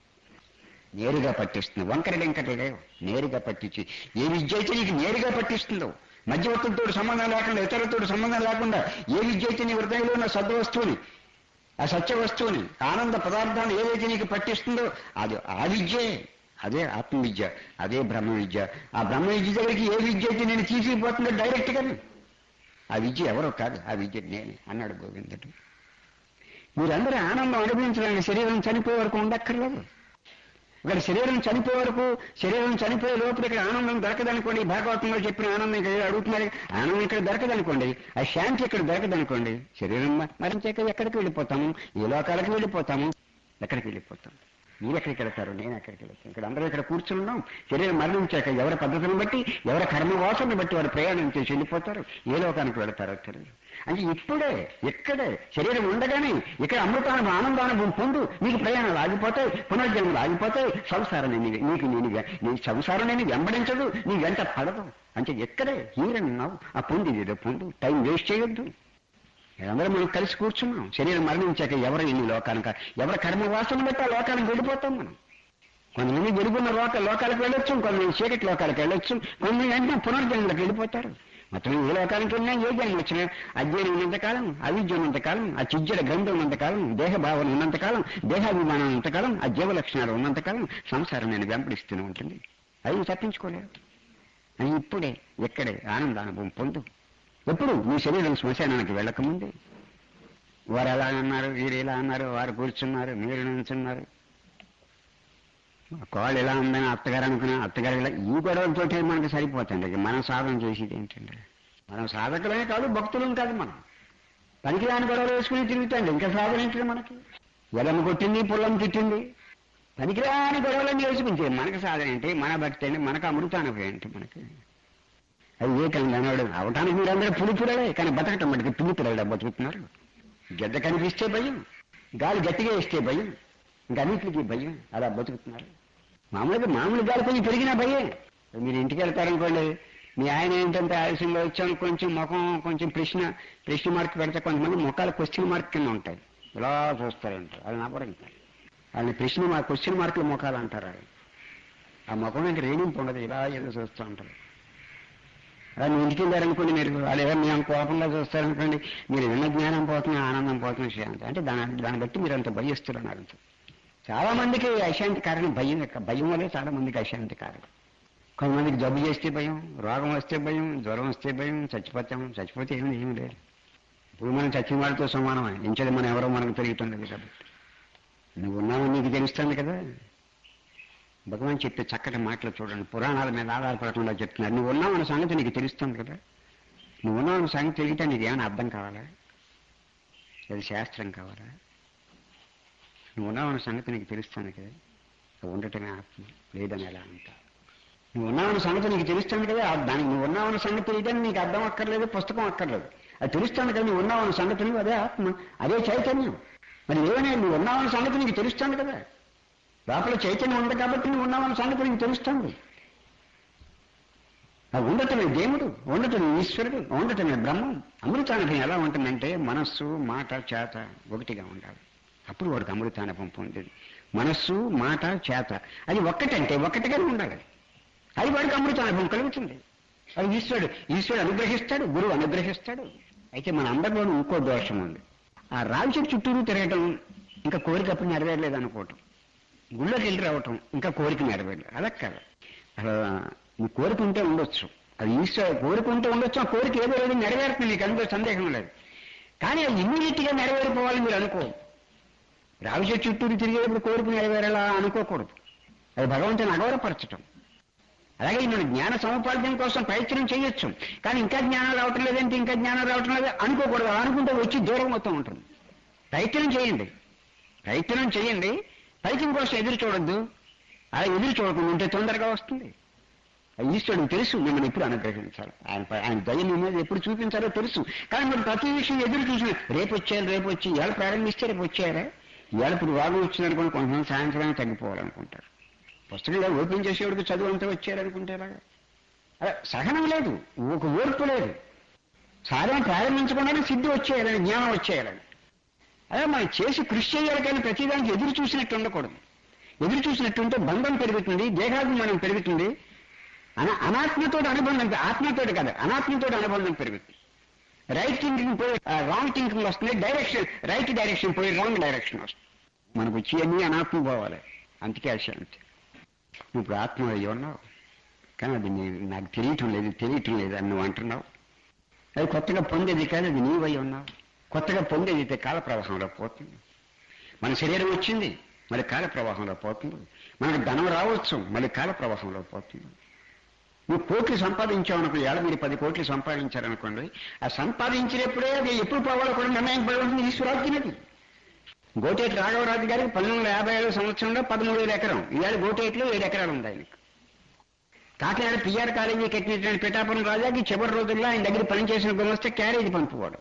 Speaker 1: నేరుగా పట్టిస్తుంది వంకర వెంకట లేవు నేరుగా పట్టించి ఏ విద్య అయితే నీకు నేరుగా పట్టిస్తుందో మధ్యవర్తులతో సంబంధం లేకుండా ఇతరులతో సంబంధం లేకుండా ఏ విద్య అయితే నీ హృదయంలో ఉన్న సద్వస్తువుని ఆ సత్య వస్తువుని ఆనంద పదార్థాన్ని ఏదైతే నీకు పట్టిస్తుందో అది ఆ విద్యే అదే ఆత్మ విద్య అదే బ్రహ్మ విద్య ఆ బ్రహ్మ విద్య దగ్గరికి ఏ విద్య అయితే నేను తీసుకుపోతుందో డైరెక్ట్ గా ఆ విద్య ఎవరో కాదు ఆ విద్య నేనే అన్నాడు గోవిందుడు మీరందరూ ఆనందం అనుభవించడానికి శరీరం చనిపోయే వరకు ఉండక్కర్లేదు ఇక్కడ శరీరం చనిపోయే వరకు శరీరం చనిపోయే లోపల ఇక్కడ ఆనందం దొరకదనుకోండి భాగవతంలో చెప్పిన ఆనందం ఇక్కడ అడుగుతున్నారు ఆనందం ఇక్కడ దొరకదనుకోండి ఆ శాంతి ఇక్కడ దొరకదనుకోండి శరీరం మ- మరించాక ఎక్కడికి వెళ్ళిపోతాము ఏ లోకాలకు వెళ్ళిపోతాము ఎక్కడికి వెళ్ళిపోతాం మీరు ఎక్కడికి వెళ్తారు నేను ఎక్కడికి వెళ్తాను ఇక్కడ అందరూ ఇక్కడ కూర్చున్నాం శరీరం మరణించాక ఎవరి పద్ధతిని బట్టి ఎవరి కర్మవాసనని బట్టి వారు ప్రయాణం చేసి వెళ్ళిపోతారు ఏ లోకానికి వెళతారో తెలియదు అంటే ఇప్పుడే ఇక్కడే శరీరం ఉండగానే ఇక్కడ అమృతానుభవం ఆనందానుభవం పొందు నీకు ప్రయాణాలు ఆగిపోతాయి పునర్జన్మలు ఆగిపోతాయి సంసారం నేను నీకు నేను నీ సంసారం నేను వెంబడించదు నీ వెంట పడదు అంటే ఎక్కడే హీరన్నావు ఆ పొంది ఏదో పొందు టైం వేస్ట్ చేయొద్దు అందరూ మనం కలిసి కూర్చున్నాం శరీరం మరణించాక ఎవరు ఎన్ని లోకానికి ఎవరి కర్మ వాసన బట్టి ఆ లోకానికి వెళ్ళిపోతాం మనం కొంతమంది వెలుగున్న లోక లోకాలకు వెళ్ళొచ్చు కొంతమంది చీకటి లోకాలకు వెళ్ళొచ్చు కొంతమంది వెంటనే పునర్జన్మలకు వెళ్ళిపోతారు మొత్తం ఏ లోకానికి వెళ్ళినా ఏ జన్మ వచ్చినా అజ్ఞానం ఉన్నంతకాలం అవిద్య ఉన్నంతకాలం ఆ చిజ్జడ గంధం ఉన్నంతకాలం దేహ భావన ఉన్నంతకాలం దేహాభిమానం ఉన్నంతకాలం ఆ జీవ లక్షణాలు ఉన్నంతకాలం సంసారం నేను వెంపడిస్తూనే ఉంటుంది అవి తప్పించుకోలేరు అని ఇప్పుడే ఎక్కడే ఆనందానుభవం పొందు ఎప్పుడు నీ శరీరం శ్మశానానికి వెళ్ళకముందే వారు ఎలా అన్నారు వీరు ఎలా అన్నారు వారు కూర్చున్నారు మీరు నుంచున్నారు కోళ్ళు ఎలా ఉందని అత్తగారు అనుకున్నా అత్తగారు ఇలా ఈ గొడవలతోటే మనకి సరిపోతుంది ఇక మనం సాధన చేసేది ఏంటంటే మనం సాధకులమే కాదు భక్తులం కాదు మనం పనికిరాని గొడవలు వేసుకుని తిరుగుతాండి ఇంకా సాధన ఏంటి మనకి ఎడమ కొట్టింది పుల్లం తిట్టింది పనికిరాని గొడవలన్నీ వేసుకుంటే మనకి సాధన ఏంటి మన భక్తి ఏంటి మనకు అమృతానుభవం ఏంటి మనకి అది ఏకంగా అన్నాడు అవటానికి మీరందరూ పులిపురలే కానీ బతకటం మటుకు పిల్లిపురలే బతుకుతున్నారు గెద్ద కనిపిస్తే భయం గాలి గట్టిగా వేస్తే భయం ఇంకా అన్నింటికి భయం అలా బతుకుతున్నారు మామూలుగా మామూలు గాలి కొంచెం పెరిగినా భయే మీరు ఇంటికి వెళ్తారనుకోండి మీ ఆయన ఏంటంటే ఆలస్యంగా వచ్చాను కొంచెం ముఖం కొంచెం ప్రశ్న ప్రశ్న మార్క్ పెడితే కొంతమంది ముఖాలు క్వశ్చన్ మార్క్ కింద ఉంటాయి ఇలా చూస్తారంటారు అది నవ్వరు ఇంకా వాళ్ళని ప్రశ్న మార్క్ క్వశ్చన్ మార్కులు ముఖాలు అంటారు అది ఆ ముఖం ఇంకా రేణింపు ఉండదు ఇలా ఏదో చూస్తూ ఉంటారు అలా మీ ఇంటికి వెళ్ళారనుకోండి మీరు వాళ్ళు ఎవరు మేము కోపంగా చూస్తారనుకోండి మీరు విన్న జ్ఞానం పోతుంది ఆనందం పోతుంది శాంతి అంటే దాని దాన్ని బట్టి మీరు అంత భయస్తున్నారు అర్థం చాలా మందికి అశాంతి కారణం భయం యొక్క భయం వల్లే చాలా మందికి అశాంతి కారణం కొంతమందికి జబ్బు చేస్తే భయం రోగం వస్తే భయం జ్వరం వస్తే భయం చచ్చిపోతాం చచ్చిపోతే ఏమి ఏమి లేదు ఇప్పుడు మనం చచ్చిన వాడితో సమానమే ఇంచేది మనం ఎవరో మనకు తిరుగుతుండదు కాబట్టి నువ్వు ఉన్నావని నీకు తెలుస్తుంది కదా భగవాన్ చెప్పే చక్కటి మాటలు చూడండి పురాణాల మీద ఆధారపడకుండా చెప్తున్నారు నువ్వు ఉన్నావన్న సంగతి నీకు తెలుస్తుంది కదా
Speaker 2: నువ్వు ఉన్నావు సంగతి తెలియటం నీకు ఏమైనా అర్థం కావాలా అది శాస్త్రం కావాలా నువ్వు ఉన్నావు సంగతి నీకు తెలుస్తాను కదా ఉండటమే ఆత్మ లేదని ఎలా అంటా నువ్వు ఉన్నావన్న సంగతి నీకు తెలుస్తుంది కదా ఆ దానికి నువ్వు ఉన్నావన్న సంగతి తెలియదని నీకు అర్థం అక్కర్లేదు పుస్తకం అక్కర్లేదు అది తెలుస్తుంది కదా నువ్వు ఉన్నావన్న సంగతి నువ్వు అదే ఆత్మ అదే చైతన్యం మరి ఏమైనా నువ్వు ఉన్నావన్న సంగతి నీకు తెలుస్తుంది కదా లోపల చైతన్యం ఉంది కాబట్టి నువ్వు ఉన్నావన్న సంగతి నీకు తెలుస్తుంది ఆ ఉండటమే దేవుడు ఉండటమే ఈశ్వరుడు ఉండటమే బ్రహ్మం అమృతానుభవం ఎలా ఉంటుందంటే మనస్సు మాట చేత ఒకటిగా ఉండాలి అప్పుడు వాడికి అమృతానుభవం పొందేది మనస్సు మాట చేత అది ఒక్కటంటే ఒక్కటిగానే ఉండాలి అది వాడికి అమృతానుభవం కలుగుతుంది అది ఈశ్వరుడు ఈశ్వరుడు అనుగ్రహిస్తాడు గురువు అనుగ్రహిస్తాడు అయితే మన అందరిలోనూ ఇంకో దోషం ఉంది ఆ రావి చెట్టు చుట్టూరు తిరగటం ఇంకా కోరిక అప్పుడు నెరవేరలేదు అనుకోవటం గుళ్ళోకి వెళ్ళి రావటం ఇంకా కోరిక నెరవేరలేదు అలా కాదు అలా నీ కోరిక ఉంటే ఉండొచ్చు అది ఈశ్వర కోరిక ఉంటే ఉండొచ్చు ఆ కోరిక ఏదో లేదు నెరవేరుతుంది నీకు అందులో సందేహం లేదు కానీ అది ఇమ్మీడియట్ గా నెరవేరిపోవాలని మీరు అనుకో రావి చెట్టు చుట్టూరు తిరిగేటప్పుడు కోరిక నెరవేరేలా అనుకోకూడదు అది భగవంతుని అగౌరవపరచటం అలాగే మనం జ్ఞాన సముపార్జన కోసం ప్రయత్నం చేయొచ్చు కానీ ఇంకా జ్ఞానం రావటం లేదంటే ఇంకా జ్ఞానం రావటం లేదు అనుకోకూడదు అలా అనుకుంటే వచ్చి దూరం అవుతూ ఉంటుంది ప్రయత్నం చేయండి ప్రయత్నం చేయండి ఫలితం కోసం ఎదురు చూడొద్దు అలా ఎదురు చూడకుండా ఉంటే తొందరగా వస్తుంది ఆ ఈశ్వరుడు తెలుసు మిమ్మల్ని ఎప్పుడు అనుగ్రహించాలి ఆయన ప- ఆయన దయ మీ మీద ఎప్పుడు చూపించాలో తెలుసు కానీ మీరు ప్రతి విషయం ఎదురు చూసిన రేపు వచ్చారు రేపు వచ్చి ఇవాళ ప్రారంభిస్తే రేపు వచ్చారా ఇవాళ ఇప్పుడు వాగు వచ్చిందనుకోండి కొంతమంది సాయంత్రానికి తగ్గిపోవాలనుకుంటారు పుస్తకంలో ఓపెన్ చేసేవాడికి చదువు అంతా వచ్చారనుకుంటే ఎలాగా అలా సహనం లేదు ఒక ఓర్పు లేదు సాధన ప్రారంభించకుండానే సిద్ధి వచ్చేయాలని జ్ఞానం వచ్చేయాలని అదే మనం చేసి కృషి చేయాలి కానీ ప్రతిదానికి ఎదురు చూసినట్టు ఉండకూడదు ఎదురు చూసినట్టు ఉంటే బంధం పెరుగుతుంది దేహాభిమానం పెరుగుతుంది అన అనాత్మతో అనుబంధం ఆత్మతోటి కాదు అనాత్మతో అనుబంధం పెరుగుతుంది రైట్ థింకింగ్ పోయి రాంగ్ థింకింగ్ వస్తుంది డైరెక్షన్ రైట్ డైరెక్షన్ పోయి రాంగ్ డైరెక్షన్ వస్తుంది మనకు వచ్చి అన్ని అనాత్మ పోవాలి అందుకే అశాంతి నువ్వు ఇప్పుడు ఆత్మ అయ్యి ఉన్నావు కానీ అది నీ- నాకు తెలియటం లేదు తెలియటం లేదు అని నువ్వు అంటున్నావు అది కొత్తగా పొందేది కాదు అది నీవై ఉన్నావు కొత్తగా పొందేది అయితే కాల ప్రవాహంలో పోతుంది మన శరీరం వచ్చింది మరి కాల ప్రవాహంలో పోతుంది మనకు ధనం రావచ్చు మళ్ళీ కాల ప్రవాహంలో పోతుంది నువ్వు కోట్లు సంపాదించావు అనుకో ఏళ్ళ మీరు పది కోట్లు సంపాదించారనుకోండి ఆ సంపాదించినప్పుడే అది ఎప్పుడు పోవాలో కూడా నిర్ణయం పడవలసింది ఈశ్వరాజ్ఞది గోటేటి రాఘవరాజు గారికి పంతొమ్మిది వందల యాభై ఐదు సంవత్సరంలో పదమూడు వేల ఎకరం ఇవాళ గోటేట్లో ఏడు ఎకరాలు ఉంది ఆయనకి కాకినాడ పిఆర్ కాలేజీ కట్టినటువంటి పిఠాపురం రాజాకి చివరి రోజుల్లో ఆయన దగ్గర పనిచేసిన గుమస్తే క్యారేజీ పంపువాడు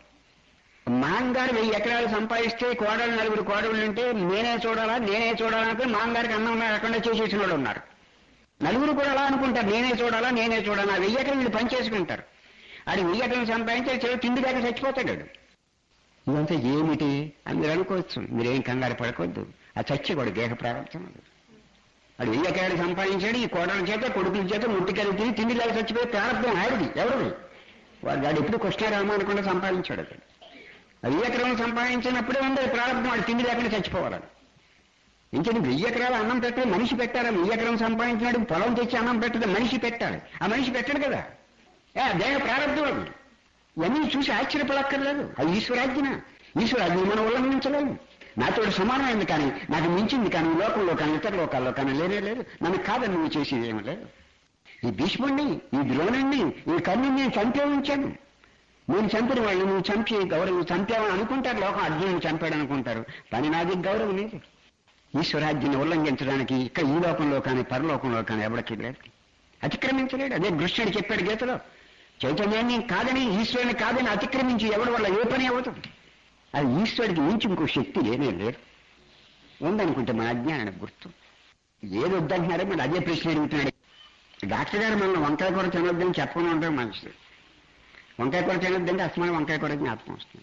Speaker 2: మాంగారు వెయ్యి ఎకరాలు సంపాదిస్తే కోడలు నలుగురు కోడళ్ళు ఉంటే నేనే చూడాలా నేనే చూడాలంటే మాంగారికి అన్నం లేకుండా చేసేసిన వాళ్ళు ఉన్నారు నలుగురు కూడా అలా అనుకుంటారు నేనే చూడాలా నేనే చూడాలా ఆ వెయ్యి ఎకరం వీళ్ళు పని చేసుకుంటారు అది వెయ్యి ఎకరం సంపాదించి చివరి తిండి లేక చచ్చిపోతాడు వాడు. ఇదంతా ఏమిటి అని మీరు అనుకోవచ్చు మీరేం కంగారు పడకొద్దు ఆ చచ్చి కూడా దేహ ప్రారంభం అది వాడు వెయ్యి ఎకరాలు సంపాదించాడు ఈ కోడల చేత కొడుకుల చేత ముట్టికలు తిని తిండి లేక చచ్చిపోయి ప్రారంభం ఆడిది ఎవరిది వాడు వాడు ఎప్పుడు కృష్ణారామ అనుకుంటే సంపాదించాడు అది ఆ వెయ్యి ఎకరం సంపాదించినప్పుడే ఉంది అది ప్రారంభం వాడు తిండి లేకుండా చచ్చిపోవాలని ఇంకేంటి వెయ్యి ఎకరాలు అన్నం పెట్టే మనిషి పెట్టాలి వెయ్యి ఎకరం సంపాదించినాడు పొలం తెచ్చి అన్నం పెట్టదు మనిషి పెట్టాలి ఆ మనిషి పెట్టడు కదా ఏ ఆ దేహ ప్రారంభం అది ఇవన్నీ చూసి ఆశ్చర్యపడక్కర్లేదు అది ఈశ్వరాజ్ఞ ఈశ్వరాజ్ఞ మనం ఉల్లంఘించలేము నాతో సమానమైంది కానీ నాకు మించింది కానీ ఈ లోకంలో కానీ ఇతర లోకాల్లో కానీ లేనే లేదు నన్ను కాదని నువ్వు చేసేది ఏమీ లేదు ఈ భీష్ముడిని ఈ ద్రోణుణ్ణి ఈ కర్ణుని నేను చంపే ఉంచాను నేను చంపిన వాళ్ళు నువ్వు చంపి గౌరవం చంపావని అనుకుంటారు లోకం అర్జునుని చంపాడు అనుకుంటారు కానీ నాది గౌరవం లేదు ఈశ్వరాజ్ఞని ఉల్లంఘించడానికి ఇక్కడ ఈ లోకంలో కానీ పరలోకంలో కానీ ఎవరికి లేదు అతిక్రమించలేడు అదే కృష్ణుడు చెప్పాడు గీతలో చైతన్యాన్ని కాదని ఈశ్వరుని కాదని అతిక్రమించి ఎవరి వల్ల ఏ పని అవుతుంది అది ఈశ్వరుడికి మించి ఇంకో శక్తి లేనే లేదు ఉందనుకుంటే మన అజ్ఞానానికి గుర్తు ఏది వద్దంటున్నారో మరి అదే ప్రశ్న అడుగుతున్నాడు డాక్టర్ గారు మనం వంకాయ కూర తినొద్దని చెప్పకుండా ఉండడం మంచిది వంకాయ కూర తినొద్దంటే అసమానం వంకాయ కూర జ్ఞాపకం వస్తుంది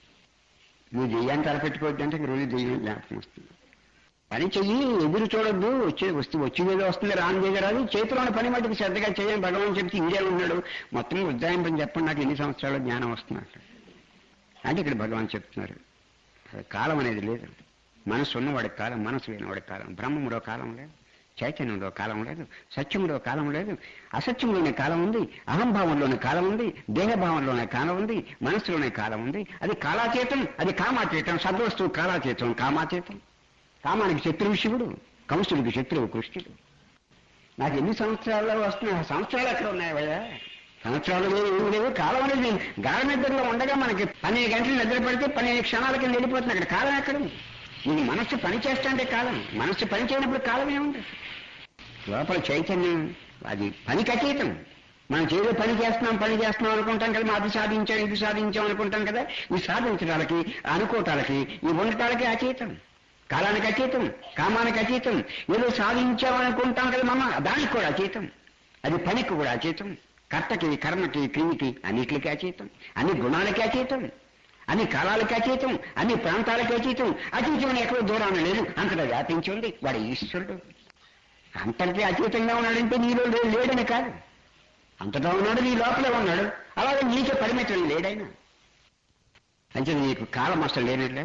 Speaker 2: నువ్వు దెయ్యాన్ని తలపెట్టుకోవద్దంటే ఇంక రోజు దెయ్యం జ్ఞాపకం వస్తుంది పని చెయ్యి ఎదురు చూడొద్దు వచ్చే వస్తు వచ్చేదేదో వస్తుంది రాని దిగరాదు చేతిలో ఉన్న పని మటుకు శ్రద్ధగా చేయని భగవాన్ చెప్తే ఇండియా ఉన్నాడు మొత్తం ఉజ్జాయింపని చెప్పండి నాకు ఎన్ని సంవత్సరాలు జ్ఞానం వస్తున్నట్టు అంటే ఇక్కడ భగవాన్ చెప్తున్నారు అది కాలం అనేది లేదు మనసు ఉన్నవాడి కాలం మనసు లేనివాడి కాలం బ్రహ్మముడో కాలం లేదు చైతన్యంలో కాలం లేదు సత్యములో కాలం లేదు అసత్యంలోనే కాలం ఉంది అహంభావంలోనే కాలం ఉంది దేహభావంలోనే కాలం ఉంది మనస్సులోనే కాలం ఉంది అది కాలాతీతం అది కామాతీతం సద్వస్తువు కాలాతీతం కామాతీతం కామానికి శత్రువు శివుడు కంసుడికి శత్రువు కృష్ణుడు నాకు ఎన్ని సంవత్సరాల్లో వస్తున్నాయి ఆ సంవత్సరాలు ఎక్కడ ఉన్నాయవయ్యా సంవత్సరాలు లేదు ఏమి లేదు కాలం అనేది నేను గాఢ నిద్రలో ఉండగా మనకి పన్నెండు గంటలు నిద్ర పడితే పన్నెండు క్షణాల కింద వెళ్ళిపోతుంది అక్కడ కాలం ఎక్కడ ఉంది? నీకు మనస్సు పని చేస్తాంటే కాలం మనస్సు పని చేయనప్పుడు కాలం ఏముంది లోపల చైతన్యం అది పనికి అతీతం మనం చేదో పని చేస్తున్నాం పని చేస్తున్నాం అనుకుంటాం కదా అది సాధించాం ఇది సాధించాం అనుకుంటాం కదా ఈ సాధించడానికి అనుకోవటాలకి ఈ ఉండటాలకి అతీతం కాలానికి అతీతం కామానికి అతీతం ఏదో సాధించాం అనుకుంటాం కదా మమ్మ దానికి కూడా అతీతం అది పనికి కూడా అతీతం కర్తకి కర్మకి క్రిమికి అన్నిటికి అతీతం అన్ని గుణాలకి అతీతం అన్ని కాలాలకి అతీతం అన్ని ప్రాంతాలకి అతీతం అతీతం అని ఎక్కడో దూరాన లేదు అంతటా వ్యాపించి ఉంది వాడు ఈశ్వరుడు అంతటికీ అతీతంగా ఉన్నాడంటే నీలో లే- లేడని కాదు అంతటా ఉన్నాడు నీ లోపలే ఉన్నాడు అలాగే నీకే పరిమితం లేడైనా అంటే నీకు కాలం అసలు లేనట్లే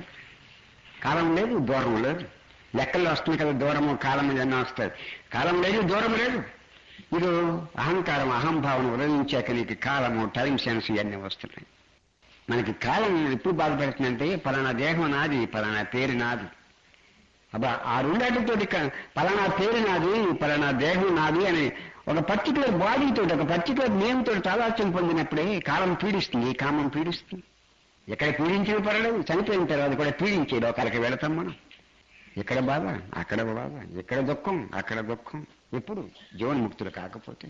Speaker 2: కాలం లేదు దూరం లేదు లెక్కల్లో వస్తుంది కదా దూరము కాలం ఇవన్నీ వస్తాయి కాలం లేదు దూరం లేదు ఇది అహంకారం అహంభావం ఉదయించాక నీకు కాలము టైం సెన్స్ ఇవన్నీ వస్తున్నాయి మనకి కాలం ఎప్పుడు బాధపడుతుందంటే పలానా దేహం నాది పలానా పేరు నాది అబ్బా ఆ రెండాటితో పలానా పేరు నాది పలానా దేహం నాది అని ఒక పర్టికులర్ బాడీతో ఒక పర్టికులర్ నేమ్ తోటి తాదాత్యం పొందినప్పుడే కాలం పీడిస్తుంది ఈ కామం పీడిస్తుంది ఎక్కడ పీడించిన పర్వాలేదు చనిపోయిన తర్వాత కూడా పీడించే లోకాలకి వెళతాం మనం ఇక్కడ బాధ అక్కడ బాధ ఇక్కడ దుఃఖం అక్కడ దుఃఖం ఎప్పుడు జీవన్ముక్తులు కాకపోతే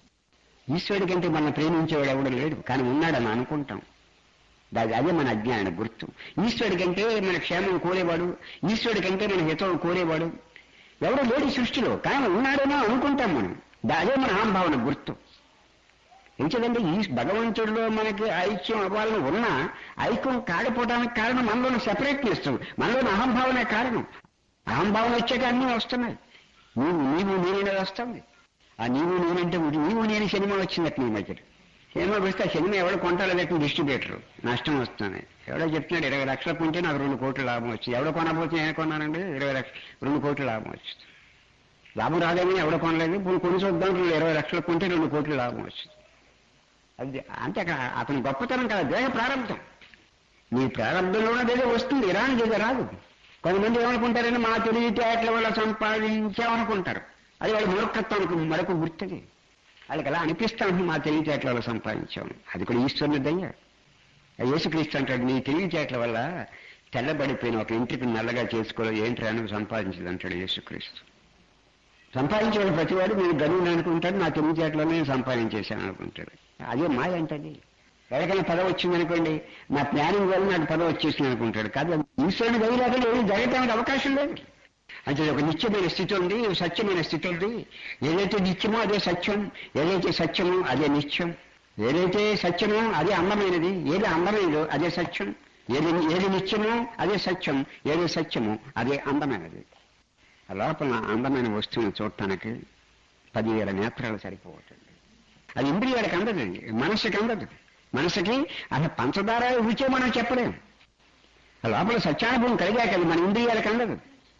Speaker 2: ఈశ్వరుడి కంటే మనం ప్రేమించేవాడు ఎవడు లేడు కానీ ఉన్నాడని అనుకుంటాం దాని అదే మన అజ్ఞాన గుర్తు ఈశ్వరుడి కంటే మన క్షేమం కోరేవాడు ఈశ్వరుడి కంటే మన హితం కోరేవాడు ఎవడు లేడు ఈ సృష్టిలో కానీ ఉన్నాడేమో అనుకుంటాం మనం దా- అదే మన అహంభావన గుర్తు ఎంచేదంటే ఈ భగవంతుడిలో మనకి ఐక్యం అవ్వాలని ఉన్నా ఐక్యం కాకపోవడానికి కారణం మనలోని సెపరేట్నెస్ మనలోని అహంభావనే కారణం అహంభావన వచ్చాక అన్నీ వస్తున్నాయి నీవు నీవు నేనే వస్తుంది ఆ నీవు నేనంటే ఉడి- నీవు నేను సినిమా వచ్చినట్టు నీ మధ్య సినిమా వస్తే ఆ సినిమా ఎవడు కొంటాలేదట్టు డిస్ట్రిబ్యూటర్ నష్టం వస్తుంది ఎవడో చెప్తున్నాడు ఇరవై లక్షలు కొంటే నాకు రెండు కోట్ల లాభం వచ్చింది ఎవడో కొనబోతే నేను కొన్నానండి ఇరవై లక్ష రెండు కోట్ల లాభం వచ్చింది లాభం రాదేమని ఎవడో కొనలేదు ఇప్పుడు కొని చూద్దాం ఇరవై లక్షలు కొంటే రెండు కోట్ల లాభం వచ్చింది అది అంటే అక్కడ అతని గొప్పతనం కదా దేహ ప్రారంభం నీ ప్రారంభంలోనే ఏదో వస్తుంది రాని ఏదో రాదు కొంతమంది ఏమనుకుంటారని మా తెలివితేటల వల్ల సంపాదించామనుకుంటారు అది వాళ్ళ మూర్ఖత్వానికి మరొక గుర్తది వాళ్ళకి అలా అనిపిస్తాను మా తెలివితేటల వల్ల సంపాదించాము అది కూడా ఈశ్వరుని దయ్య ఆ యేసుక్రీస్తు అంటాడు నీ తెలివితేటల వల్ల తెల్లబడిపోయిన ఒక ఇంటికి నల్లగా చేసుకోలేదు ఏంటి అని సంపాదించదు అంటాడు యేసుక్రీస్తు సంపాదించేవాడు ప్రతివాడు నేను గనువుని అనుకుంటాడు నా తెలివితేటలో నేను సంపాదించేశాను అనుకుంటాడు అదే మాయ అంటది ఎవరికైనా పదవి వచ్చింది అనుకోండి నా ప్లానింగ్ వల్ల నాకు పదవి వచ్చేసింది అనుకుంటాడు కాదు ఈశ్వరుని దయ లేకుండా ఏమి జరగటానికి అవకాశం లేదు అంటే ఒక నిత్యమైన స్థితి ఉంది సత్యమైన స్థితి ఉంది ఏదైతే నిత్యమో అదే సత్యం ఏదైతే సత్యమో అదే నిత్యం ఏదైతే సత్యమో అదే అందమైనది ఏది అందమైనదో అదే సత్యం ఏది ఏది నిత్యమో అదే సత్యం ఏది సత్యమో అదే అందమైనది ఆ లోపల అందమైన వస్తువుని చూడటానికి పదివేల నేత్రాలు సరిపోవటండి అది ఇంద్రియాలకు అందదండి మనసుకి అందదు మనసుకి అసలు పంచదార రుచే మనం చెప్పలేం ఆ లోపల సత్యానుభవం కలిగాక అది మన ఇంద్రియాలకు అందదు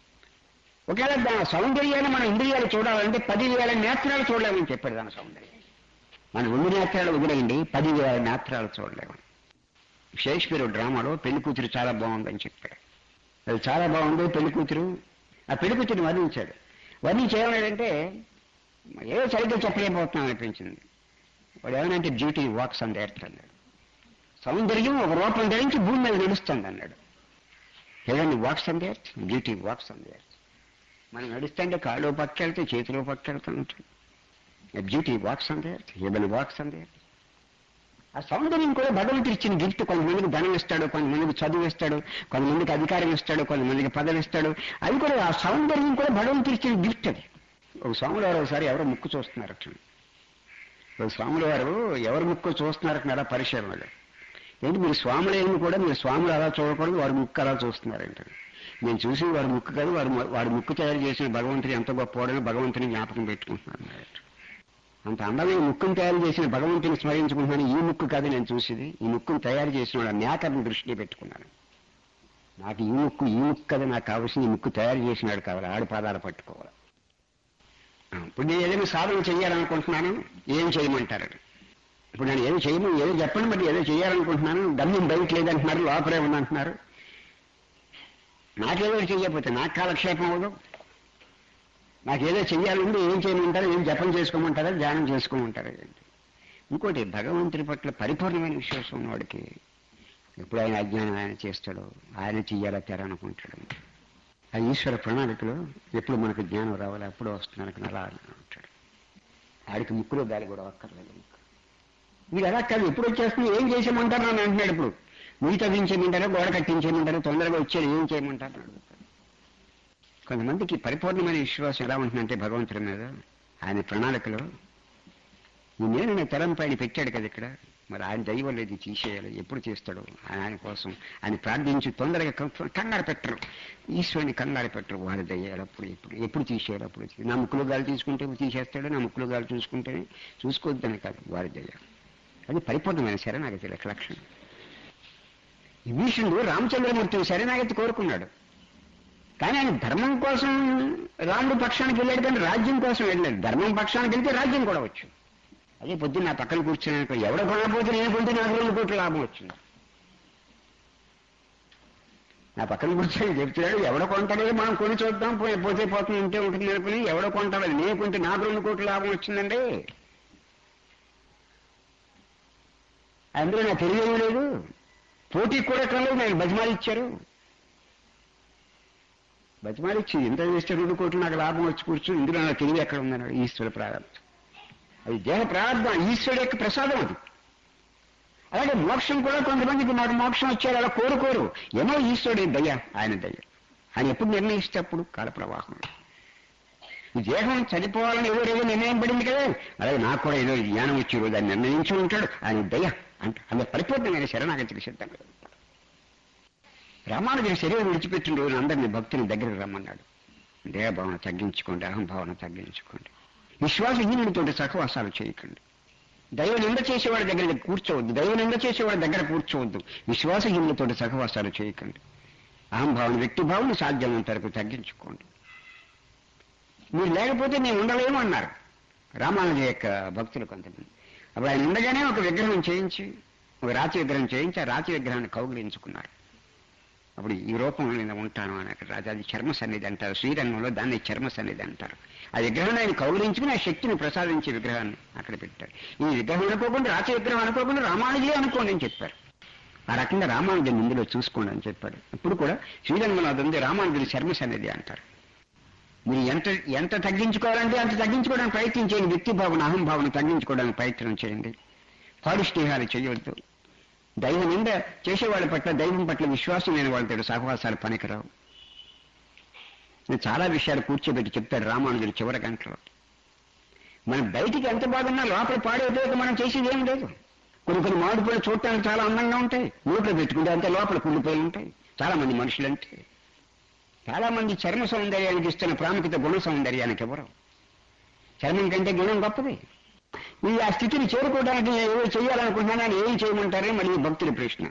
Speaker 2: ఒకవేళ దాని సౌందర్యాన్ని మన ఇంద్రియాలు చూడాలంటే పదివేల నేత్రాలు చూడలేమని చెప్పాడు దాని సౌందర్యం మన రెండు నేత్రాలు వదిలేయండి పదివేల నేత్రాలు చూడలేము షేక్స్పియర్ డ్రామాలో పెళ్లి కూతురు చాలా బాగుందని చెప్పాడు అది చాలా బాగుంది పెళ్లి కూతురు ఆ పెళ్లి కూతురిని వర్ణించాడు వర్ణించి ఏమన్నాడంటే ఏదో సరిగ్గా చెప్పలేకపోతున్నాం అనిపించింది వాడు ఏమనంటే డ్యూటీ వాక్స్ అండ్ ఎర్త్ అన్నాడు సౌందర్యం ఒక రూపం ధరించి భూమి మీద నడుస్తుంది అన్నాడు ఏదండి walks and earth duty walks and earth మనం నడుస్తుంటే కాళ్ళు పక్కెళ్తే చేతిలో పక్కెళ్తూ ఉంటుంది beauty walks and earth able walks and earth ఆ సౌందర్యం కూడా భగవంతుడు ఇచ్చిన గిఫ్ట్ కొంతమందికి ధనం ఇస్తాడు కొంతమందికి చదువు ఇస్తాడు కొంతమందికి అధికారం ఇస్తాడు కొంతమందికి పదవి ఇస్తాడు అది కూడా ఆ సౌందర్యం కూడా భగవంతుడు ఇచ్చిన గిఫ్ట్ అది ఒక స్వాములు వారు ఒకసారి ఎవరో ముక్కు చూస్తున్నారు ఒక స్వాములు వారు ఎవరు ముక్కు చూస్తున్నారు అలా పరిచయం వాళ్ళు ఏంటి మీరు స్వాములు ఏమి కూడా మీరు స్వాములు అలా చూడకూడదు వారి ముక్కు అలా చూస్తున్నారంటే నేను చూసి వారి ముక్కు కాదు వారి వాడి ముక్కు తయారు చేసిన భగవంతుడు ఎంత గొప్పవాడని భగవంతుని జ్ఞాపకం పెట్టుకుంటున్నాను అన్నట్టు. అంత అందమైన ముక్కును తయారు చేసిన భగవంతుని స్మరించుకుంటున్నాను ఈ ముక్కు కాదు నేను చూసేది ఈ ముక్కును తయారు చేసిన వాడు మేకర్ని దృష్టిలో పెట్టుకున్నాను నాకు ఈ ముక్కు ఈ ముక్కు కదా నాకు కావాల్సిన ఈ ముక్కు తయారు చేసినాడు కావాలి ఆడి పాదాలు పట్టుకోవాలి ఆ, ఇప్పుడు నేను ఏదైనా సాధన చేయాలనుకుంటున్నాను ఏం చేయమంటారు ఇప్పుడు నేను ఏదో చేయను ఏదో చెప్పండి మరి ఏదో చేయాలనుకుంటున్నాను గమ్యం బయట లేదంటున్నారు లోపలే ఉందంటున్నారు నాకేదో చెయ్యకపోతే నాకు కాలక్షేపం అవ్వదు నాకేదో చెయ్యాలంటే ఏం చేయమంటారు ఏం జపం చేసుకోమంటారా ధ్యానం చేసుకోమంటారా ఏంటి ఇంకోటి భగవంతుడి పట్ల పరిపూర్ణమైన విశ్వాసం ఉన్నవాడికి ఎప్పుడు ఆయన అజ్ఞానం ఆయన చేస్తాడో ఆయన చెయ్యాలా తెర అనుకుంటాడు ఆ ఈశ్వర ప్రణాళికలో ఎప్పుడు మనకు జ్ఞానం రావాలి అప్పుడు వస్తుంది అనుకుని అలా ఉంటాడు ఆడికి ముక్కులో గాలి కూడా అక్కర్లేదు వీడు అలా కాదు ఎప్పుడు వచ్చేస్తుంది ఏం చేసేయమంటారు అని అంటున్నాడు ఇప్పుడు నువ్వు తగ్గించేయమంటారా గోడ కట్టించేయమంటారా తొందరగా వచ్చేది ఏం చేయమంటారు అని అడుగుతాడు కొంతమందికి పరిపూర్ణమైన విశ్వాసం ఎలా ఉంటుందంటే భగవంతుడి మీద ఆయన ప్రణాళికలో ఈ నేను నా తరం పైన పెట్టాడు కదా ఇక్కడ మరి ఆయన దైవం లేదు తీసేయాలి ఎప్పుడు చేస్తాడు ఆయన ఆయన కోసం ఆయన ప్రార్థించి తొందరగా కం- కంగారు పెట్టరు ఈశ్వరుని కంగారు పెట్టరు వారి దయ్యాలి అప్పుడు ఎప్పుడు ఎప్పుడు తీసేయాలి అప్పుడు తీ- నా ముక్కులు గాలి తీసుకుంటే తీసేస్తాడు నా ముక్కులు గాలి చూసుకుంటేనే చూసుకోవద్దని కాదు వారి దయ్యాలి అది పరిపూర్ణమైన శరణాగతి లక్ష- లక్షణం విభీషణుడు రామచంద్రమూర్తి శరణాగతి కోరుకున్నాడు కానీ ఆయన ధర్మం కోసం రాముడు పక్షానికి వెళ్ళాడు కానీ రాజ్యం కోసం వెళ్ళాడు ధర్మం పక్షానికి వెళ్తే రాజ్యం కూడా వచ్చు అదే పొద్దున్న నా పక్కన కూర్చున్నాను ఎవడ కొనకపోతే నేను కొంటే నాకు రెండు కోట్ల లాభం వచ్చింది నా పక్కన కూర్చొని చెప్తున్నాడు ఎవడ కొంటలేదు మనం కొని చూద్దాం పోయి పోతే పోతుంది ఉంటే ఉంటుంది అనుకుని ఎవడ కొంటాడు నేను కొంటే నాకు రెండు కోట్ల లాభం వచ్చిందండి అందులో నాకు తెలియడం లేదు పోటీకి కూడా ఎక్కడ లేదు నాకు బతిమాలు ఇచ్చారు బతిమాలు ఇచ్చి ఇంత చేస్తే రెండు కోట్లు నాకు లాభం వచ్చి కూర్చొని ఇందులో నాకు తెలివి ఎక్కడ ఉందన్నాడు ఈశ్వర ప్రారంభం అది దేహ ప్రారంభం ఈశ్వరుడు యొక్క ప్రసాదం అది అలాగే మోక్షం కూడా కొంతమందికి నాకు మోక్షం వచ్చారు అలా కోరుకోరు ఏమో ఈశ్వరుడి దయ ఆయన దయ ఆయన ఎప్పుడు నిర్ణయిస్తే అప్పుడు కాల ప్రవాహం ఈ దేహం చనిపోవాలని ఏదో ఏదో నిర్ణయం పడింది కదా అలాగే నాకు కూడా ఏదో జ్ఞానం వచ్చి రోజు ఆయన నిర్ణయించి ఉంటాడు ఆయన దయ అంట అంత పరిపూర్ణమైన శరణాగతికి సిద్ధంగా ఉంటాడు. రామానుజుని శరీరం విడిచిపెట్టిన రోజున అందరినీ భక్తుని దగ్గరికి రమ్మన్నాడు దేహభావన తగ్గించుకోండి అహంభావన తగ్గించుకోండి విశ్వాసహీనుడితో సహవాసాలు చేయకండి దైవ నింద చేసేవాడి దగ్గర కూర్చోవద్దు దైవ నింద చేసేవాడి దగ్గర కూర్చోవద్దు విశ్వాసహీనులతో సహవాసాలు చేయకండి అహంభావన వ్యక్తి భావన సాధ్యమైనంత వరకు తగ్గించుకోండి మీరు లేకపోతే మేము ఉండలేము అన్నారు రామానుజ యొక్క భక్తులు కొంతమంది అప్పుడు ఆయన ఉండగానే ఒక విగ్రహం చేయించి ఒక రాతి విగ్రహం చేయించి ఆ రాతి విగ్రహాన్ని కౌగిలించుకున్నారు అప్పుడు ఈ రూపంలో నేను ఉంటాను అని అక్కడ రాజు అది చర్మ సన్నిధి అంటారు శ్రీరంగంలో దాన్ని చర్మ సన్నిధి అంటారు ఆ విగ్రహాన్ని ఆయన కౌగిలించుకుని ఆ శక్తిని ప్రసాదించే విగ్రహాన్ని అక్కడ పెట్టారు ఈ విగ్రహం అనుకోకుండా రాచ విగ్రహం అనుకోకుండా రామానుజే అనుకోండి అని చెప్పారు ఆ రకంగా రామానుజన్ ఇందులో చూసుకోండి అని చెప్పారు ఇప్పుడు కూడా శ్రీరంగంలో అది ఉంది రామానుజుని చర్మ సన్నిధి అంటారు మీరు ఎంత ఎంత తగ్గించుకోవాలంటే అంత తగ్గించుకోవడానికి ప్రయత్నం చేయండి వ్యక్తి భావన అహంభావన తగ్గించుకోవడానికి ప్రయత్నం చేయండి పారిష్ఠేహాలు చేయవద్దు దైవ నింద చేసేవాళ్ళ పట్ల దైవం పట్ల విశ్వాసం లేని వాళ్ళతో సహవాసాలు పనికిరావు నేను చాలా విషయాలు కూర్చోబెట్టి చెప్తాడు రామానుజుడు చివరి గంటలో మనం బయటికి ఎంత బాగున్నా లోపల పాడైపోయాక మనం చేసేది ఏం లేదు కొన్ని కొన్ని మామిడిపళ్ళు చూడటానికి చాలా అందంగా ఉంటాయి నోట్లో పెట్టుకుంటే అంతే లోపల కుళ్ళిపోయి ఉంటాయి చాలా మంది మనుషులంటే చాలా మంది చర్మ సౌందర్యానికి ఇస్తున్న ప్రాముఖ్యత గుణ సౌందర్యానికి ఎవరు చర్మం కంటే గుణం గొప్పది ఈ ఆ స్థితిని చేరుకోవడానికి ఏదో చేయాలనుకుంటున్నాను ఏం చేయమంటారే మళ్ళీ భక్తుడి ప్రశ్న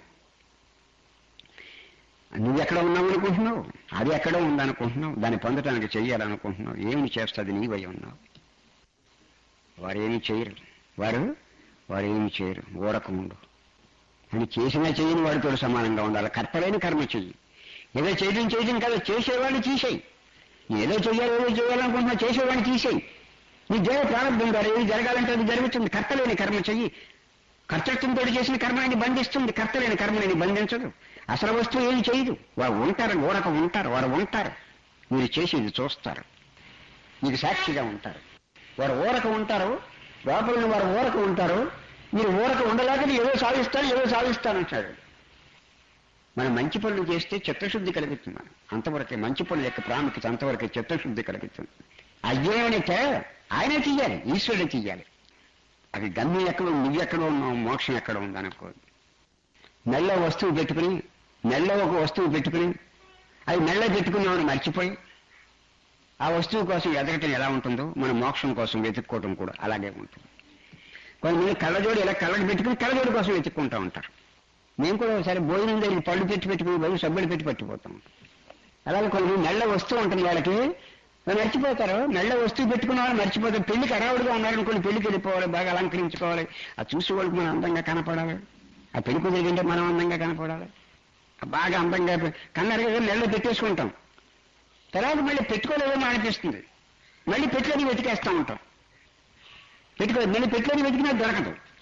Speaker 2: నువ్వు ఎక్కడ ఉన్నావు అనుకుంటున్నావు అది ఎక్కడ ఉందనుకుంటున్నావు దాన్ని పొందడానికి చెయ్యాలనుకుంటున్నావు ఏమి చేస్తుంది నీవై ఉన్నావు వారు ఏమి చేయరు వారు వారు ఏమి చేయరు ఓడకముండు అని చేసినా చేయని వాడితో సమానంగా ఉండాలి కర్తలేని కర్మ చెయ్యి ఏదో చేయడం చేయడం కాదు చేసేవాడిని తీసేయి ఏదో చెయ్యాలి ఏదో చేయాలనుకుంటున్నా చేసేవాడిని తీసేయి నీ దేవ ప్రారంభం ద్వారా ఏది జరగాలంటే అది జరుగుతుంది కర్తలేని కర్మ చెయ్యి కర్తృత్వంతో చేసిన కర్మని బంధిస్తుంది కర్తలేని కర్మని బంధించదు అసలు వస్తువు ఏమి చేయదు వారు ఉంటారు ఊరక ఉంటారు వారు ఉంటారు మీరు చేసేది చూస్తారు మీకు సాక్షిగా ఉంటారు వారు ఊరక ఉంటారు లోపల వారు ఊరక ఉంటారు మీరు ఊరక ఉండలేక ఏదో సాధిస్తారు ఏదో సాధిస్తానంటాడు మనం మంచి పనులు చేస్తే చిత్తశుద్ధి కలుగుతుంది మనం అంతవరకే మంచి పనుల యొక్క ప్రాముఖ్యత అంతవరకే చిత్తశుద్ధి కలుగుతుంది అజ్ఞానమైతే ఆయనే తీయాలి ఈశ్వరుడే తీయాలి అది గమ్యం ఎక్కడ నువ్వు ఎక్కడ ఉన్నావు మోక్షం ఎక్కడ ఉంది అనుకోదు మెల్ల వస్తువు పెట్టుకుని మెల్ల ఒక వస్తువు పెట్టుకుని అది మెల్ల పెట్టుకున్నామని మర్చిపోయి ఆ వస్తువు కోసం ఎదగటం ఎలా ఉంటుందో మన మోక్షం కోసం వెతుక్కోవటం కూడా అలాగే ఉంటుంది కొంతమంది కళ్ళజోడు ఇలా కళ్ళకి పెట్టుకుని కళ్ళజోడు కోసం వెతుక్కుంటూ ఉంటారు మేము కూడా ఒకసారి భోజనం దగ్గరికి పళ్ళు పెట్టి పెట్టుకుని బదులు సబ్బులు పెట్టి పట్టిపోతాం అలాగే కొంతమంది మెల్ల వస్తువు ఉంటుంది వాళ్ళకి వాళ్ళు మర్చిపోతారు మెల్ల వస్తువు పెట్టుకున్న వాళ్ళు మర్చిపోతారు పెళ్లికి అరావుడుగా ఉన్నారనుకోండి పెళ్లికి వెళ్ళిపోవాలి బాగా అలంకరించుకోవాలి ఆ చూసే వాళ్ళకి మనం అందంగా కనపడాలి ఆ పెళ్లి కుదిరిగింటే మనం అందంగా కనపడాలి ఆ బాగా అందంగా కన్నారు కదా మెల్ల పెట్టేసుకుంటాం తర్వాత మళ్ళీ పెట్టుకోలేదేమో అనిపిస్తుంది మళ్ళీ పెట్టుకొని వెతికేస్తూ ఉంటాం పెట్టుకో మళ్ళీ పెట్టుకొని వెతికినా దొరకదు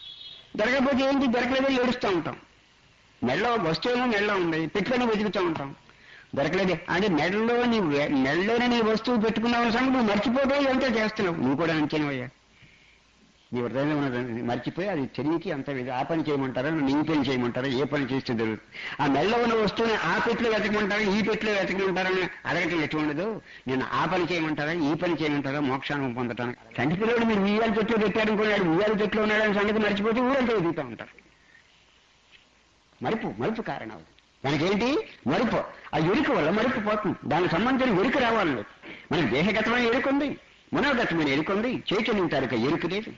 Speaker 2: దొరకకపోతే ఏంటి దొరకలేదో ఏడుస్తూ ఉంటాం మెడలో వస్తువులు మెడలో ఉంది పెట్టుకొని వెతుకుతూ ఉంటాం దొరకలేదు అంటే మెడలో నీ మెడలోనే నీ వస్తువు పెట్టుకున్నావు సంగతి నువ్వు మర్చిపోతే ఎంతో చేస్తున్నావు నువ్వు కూడా అంతేనయ్యా నీ హృదయంలో ఉన్నది మర్చిపోయి అది తెలియకి అంత విధ- ఆ పని చేయమంటారా నీ పని చేయమంటారా ఏ పని చేస్తే జరుగుతుంది ఆ మెల్ల ఉన్న వస్తువుని ఆ పెట్లో వెతకమంటారా ఈ పెట్లో వెతకమంటారా అని అడగటం ఎటు ఉండదు నేను ఆ పని చేయమంటారా ఈ పని చేయమంటారా మోక్షాన్ని పొందటానికి కంటి పిల్లడు మీరు ఉయ్యాల చెట్లు పెట్టాడు అనుకున్నాడు ఉయ్యాల చెట్లు ఉన్నాడని సంగతి మర్చిపోతే ఊరంతా ఎదుగుతూ ఉంటారు మరుపు మరుపు కారణం అది దానికి ఏంటి మరుపు ఆ ఎరుక వల్ల మరుపు పోతుంది దానికి సంబంధించిన ఎరుక రావాలి లేదు మనకి దేహగతమైన ఎరుక ఉంది మనోగతమైన ఎరుక ఉంది చైతన్యం తాలూకా ఎరుక లేదు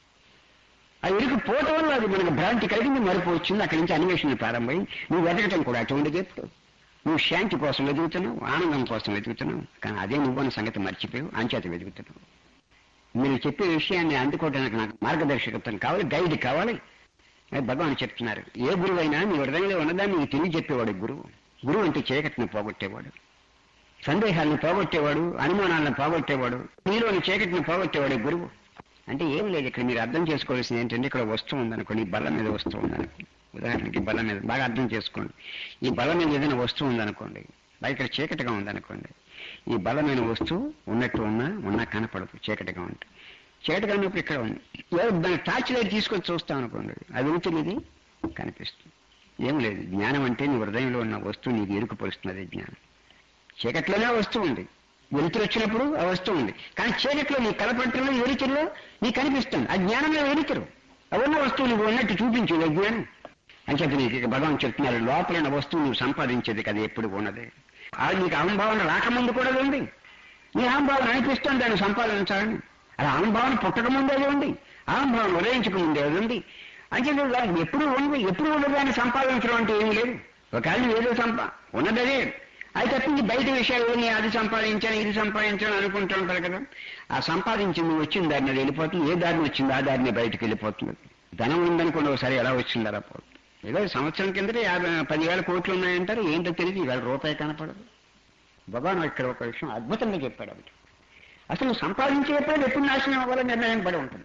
Speaker 2: ఆ ఎరుక పోవటం వల్ల అది మనకు భ్రాంతి కలిగింది మరుపు వచ్చింది అక్కడి నుంచి అన్వేషణ ప్రారంభమై నువ్వు వెతకటం కూడా అటువంటిది ఎప్పుడు నువ్వు శాంతి కోసం వెతుకుతున్నావు ఆనందం కోసం వెతుకుతున్నావు కానీ అదే నువ్వు అన్న సంగతి మర్చిపోయావు అంచేత వెతుకుతున్నావు మీరు చెప్పే విషయాన్ని అందుకోవడానికి నాకు మార్గదర్శకత్వం కావాలి గైడ్ కావాలి అని భగవాన్ చెప్తున్నారు ఏ గురువు అయినా నీ హృదయంలో ఉన్నదాన్ని నీకు తెలియజెప్పేవాడు గురువు గురువు అంటే చీకటిని పోగొట్టేవాడు సందేహాలను పోగొట్టేవాడు అనుమానాలను పోగొట్టేవాడు నీలోని చీకటిని పోగొట్టేవాడు గురువు అంటే ఏం లేదు ఇక్కడ మీరు అర్థం చేసుకోవాల్సింది ఏంటంటే ఇక్కడ వస్తువు ఉందనుకోండి ఈ బల్ల మీద వస్తువు ఉందనుకోండి ఉదాహరణకి బల్ల మీద బాగా అర్థం చేసుకోండి ఈ బల్ల మీద ఏదైనా వస్తువు ఉందనుకోండి బాగా ఇక్కడ చీకటిగా ఉందనుకోండి ఈ బలమైన వస్తువు ఉన్నట్టు ఉన్నా ఉన్నా కనపడదు చీకటిగా ఉంటుంది చీకటిగా ఉన్నప్పుడు ఇక్కడ ఉంది ఏదో దాని టార్చ్ లైట్ తీసుకొని చూస్తాం అనుకోండి అది ఉంటుంది కనిపిస్తుంది ఏం లేదు జ్ఞానం అంటే నీ హృదయంలో ఉన్న వస్తువు నీకు ఎరుకుపరుస్తున్నది జ్ఞానం చీకట్లోనే ఆ వస్తువు ఉంది వెలుతురు వచ్చినప్పుడు ఆ వస్తువు ఉంది కానీ చీకట్లో నీ కలపంటలో ఎరుచుల్లో నీకు కనిపిస్తుంది ఆ జ్ఞానంలో ఎరుతురు ఉన్న వస్తువు నువ్వు ఉన్నట్టు చూపించేది ఆ జ్ఞానం అని చెప్పి నీకు భగవాన్ చెప్తున్నారు లోపల ఉన్న వస్తువు నువ్వు సంపాదించేది కదా ఎప్పుడు ఉన్నది అది నీకు అహంభావన రాకముందు కూడా అది ఉంది నీ అహంభావన అనిపిస్తుంది దాన్ని సంపాదించాలని అది అహంభావన పుట్టక ముందే అది ఉంది అహంభావన ఉదయించక ముందే అది ఉంది అంటే దానికి ఎప్పుడు ఉంది ఎప్పుడు ఉన్నదాన్ని సంపాదించడం అంటే ఏమీ లేదు ఒకవేళ నువ్వు ఏదో సంపా ఉన్నదదే అది తప్పింది బయట విషయాలు ఏమి అది సంపాదించాను ఇది సంపాదించాను అనుకుంటూ ఉంటారు కదా ఆ సంపాదించింది వచ్చిన దారిని అది వెళ్ళిపోతుంది ఏ దారిని వచ్చింది ఆ దారిని బయటకు వెళ్ళిపోతుంది ధనం ఉందనుకోండి ఒకసారి ఎలా వచ్చింది అలా పోతుంది ఏదో సంవత్సరం కిందటే యాభై పదివేల కోట్లు ఉన్నాయంటారు ఏంటో తెలియదు ఇవాళ రూపాయి కనపడదు భగవాన్ ఇక్కడ ఒక విషయం అద్భుతంగా చెప్పాడు ఒకటి అసలు నువ్వు సంపాదించేటప్పుడు ఎప్పుడు నాశనం అవ్వాలో నిర్ణయం పడి ఉంటుంది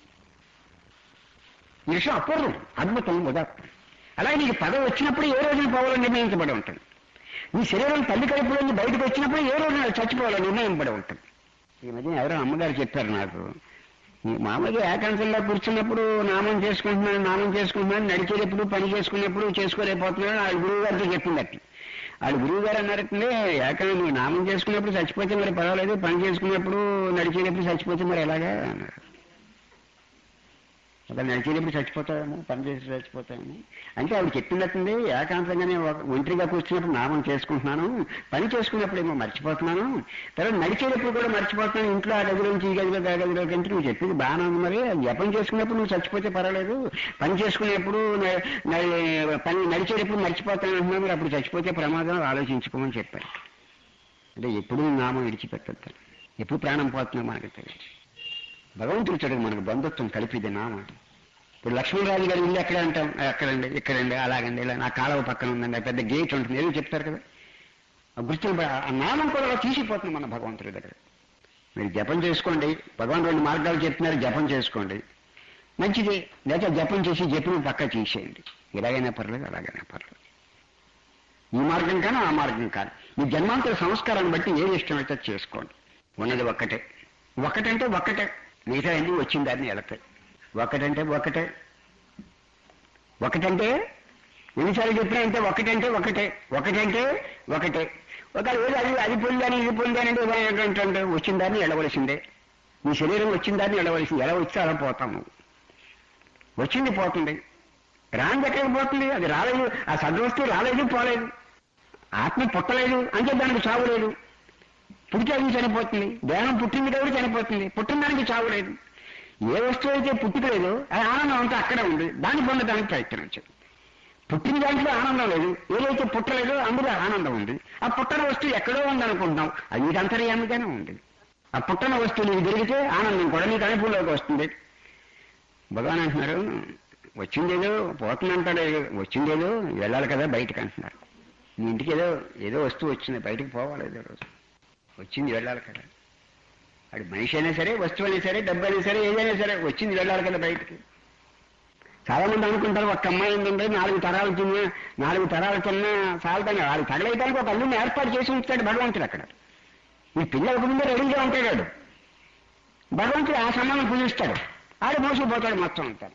Speaker 2: ఈ విషయం అపూర్వం అద్భుతం ఉదాత్తం అలాగే నీకు పదవి వచ్చినప్పుడు ఏ రోజున పోవాలో నిర్ణయించబడి ఉంటుంది నీ శరీరం తల్లి కడుపులో నుంచి బయటకు వచ్చినప్పుడు ఏ రోజున చచ్చిపోవాలో నిర్ణయింపబడి ఉంటుంది ఈ మధ్య ఎవరో అమ్మగారు చెప్పారు నాకు ఈ మామూలుగా ఏకాంతంలో కూర్చున్నప్పుడు నామం చేసుకుంటున్నాను నామం చేసుకుంటున్నాను నడిచేటప్పుడు పని చేసుకున్నప్పుడు చేసుకోలేకపోతున్నాను వాళ్ళ గురువు గారితో చెప్పింది అట్లా వాళ్ళ గురువు గారు అన్నారంటే ఏకాంతం నువ్వు నామం చేసుకున్నప్పుడు చచ్చిపోతే మరి పర్వాలేదు పని చేసుకున్నప్పుడు నడిచేటప్పుడు చచ్చిపోతే మరి ఎలాగా అన్నారు అలా నడిచేటప్పుడు చచ్చిపోతామేమో పని చేసి చచ్చిపోతామేమో అంటే ఆవిడ చెప్పినట్టుంది ఏకాంతంగానే ఒక- ఒంటరిగా కూర్చున్నప్పుడు నామం చేసుకుంటున్నాను పని చేసుకున్నప్పుడు ఏమో మర్చిపోతున్నాను తర్వాత నడిచేటప్పుడు కూడా మర్చిపోతున్నాను ఇంట్లో ఆ గదిలో నుంచి ఈ గదిలో ఆ గదిలో అంటే నువ్వు చెప్పింది బాగానే ఉంది మరి జపం చేసుకున్నప్పుడు నువ్వు చచ్చిపోతే పర్వాలేదు పని చేసుకునేప్పుడు న- న- పని నడిచేటప్పుడు మర్చిపోతాను అంటున్నావు మరి అప్పుడు చచ్చిపోతే ప్రమాదం ఆలోచించుకోమని చెప్పారు అంటే ఎప్పుడు నామం విడిచిపెట్టద్దు ఎప్పుడు ప్రాణం పోతుందో మనకు తెలియదు భగవంతుడు చూడదు మనకు బంధుత్వం కలిపిది నామం ఇప్పుడు లక్ష్మణరాజు గారి ఇల్లు ఎక్కడ అంటాం ఎక్కడండి ఇక్కడండి అలాగండి ఇలా నా కాలువ పక్కన ఉందండి ఆ పెద్ద గేట్ ఉంటుంది ఏదో చెప్తారు కదా ఆ గుర్తులు బ- ఆ నామం కూడా అలా తీసిపోతుంది మన భగవంతుడి దగ్గర మీరు జపం చేసుకోండి భగవాన్ రెండు మార్గాలు చెప్తున్నారు జపం చేసుకోండి మంచిది లేదా జపం చేసి జపం పక్క తీసేయండి ఇలాగైనా పర్లేదు అలాగైనా పర్లేదు ఈ మార్గం కానీ ఆ మార్గం కాదు మీ జన్మాంతర సంస్కారాన్ని బట్టి ఏది ఇష్టమైతే అది చేసుకోండి ఉన్నది ఒక్కటే ఒక్కటంటే ఒక్కటే మిగతా అన్ని వచ్చిన దాన్ని వెళతాయి ఒకటంటే ఒకటే ఒకటంటే ఎన్నిసార్లు చెప్పినా అంటే ఒకటంటే ఒకటే ఒకటంటే ఒకటే ఒకవేళ ఏదో అది అది పొందాను ఇది పొందానంటే ఏంటంటే వచ్చిన దాన్ని ఎడవలసిందే నీ శరీరం వచ్చిన దాన్ని ఎడవలసింది ఎలా వచ్చి అలా పోతాము వచ్చింది పోతుంది రాంది ఎక్కడికి పోతుంది అది రాలేదు ఆ సద్వస్తువు రాలేదు పోలేదు ఆత్మ పుట్టలేదు అంటే దానికి చావు లేదు పుడితే అది చనిపోతుంది దేహం పుట్టింది కాబట్టి చనిపోతుంది పుట్టిన దానికి చావు లేదు ఏ వస్తువు అయితే పుట్టుకలేదు అది ఆనందం అంతా అక్కడే ఉంది దాన్ని పొందడానికి ప్రయత్నించదు పుట్టిన దాంట్లో ఆనందం లేదు ఏదైతే పుట్టలేదో అందులో ఆనందం ఉంది ఆ పుట్టన వస్తువు ఎక్కడో ఉందనుకుంటున్నాం అది నీకు అంతర్యామిగానే ఉంది ఆ పుట్టన వస్తువు నీకు దొరికితే ఆనందం కూడా నీకు అనుభవంలోకి వస్తుంది భగవాన్ అంటున్నారు వచ్చిందేదో పోతుందంటాడు వచ్చిందేదో వెళ్ళాలి కదా బయటకు అంటున్నారు మీ ఇంటికి ఏదో ఏదో వస్తువు వచ్చింది బయటకు పోవాలి ఏదో రోజు వచ్చింది వెళ్ళాలి కదా అది మనిషి అయినా సరే వస్తువు అయినా సరే డబ్బు అయినా సరే ఏదైనా సరే వచ్చింది వెళ్ళాలి కదా బయటికి చాలా మంది అనుకుంటారు ఒక్క అమ్మాయి ఏంటంటే నాలుగు తరాలు తిన్నా నాలుగు తరాలు తిన్నా చాలదని వాళ్ళు తగలైతానికి ఒక అల్లుని ఏర్పాటు చేసి ఉంచుతాడు భగవంతుడు అక్కడ ఈ పిల్లలకు ముందే రెడీగా ఉంటాడు భగవంతుడు ఆ సమానం పూజిస్తాడు ఆడు మోసుకుపోతాడు మొత్తం అంటారు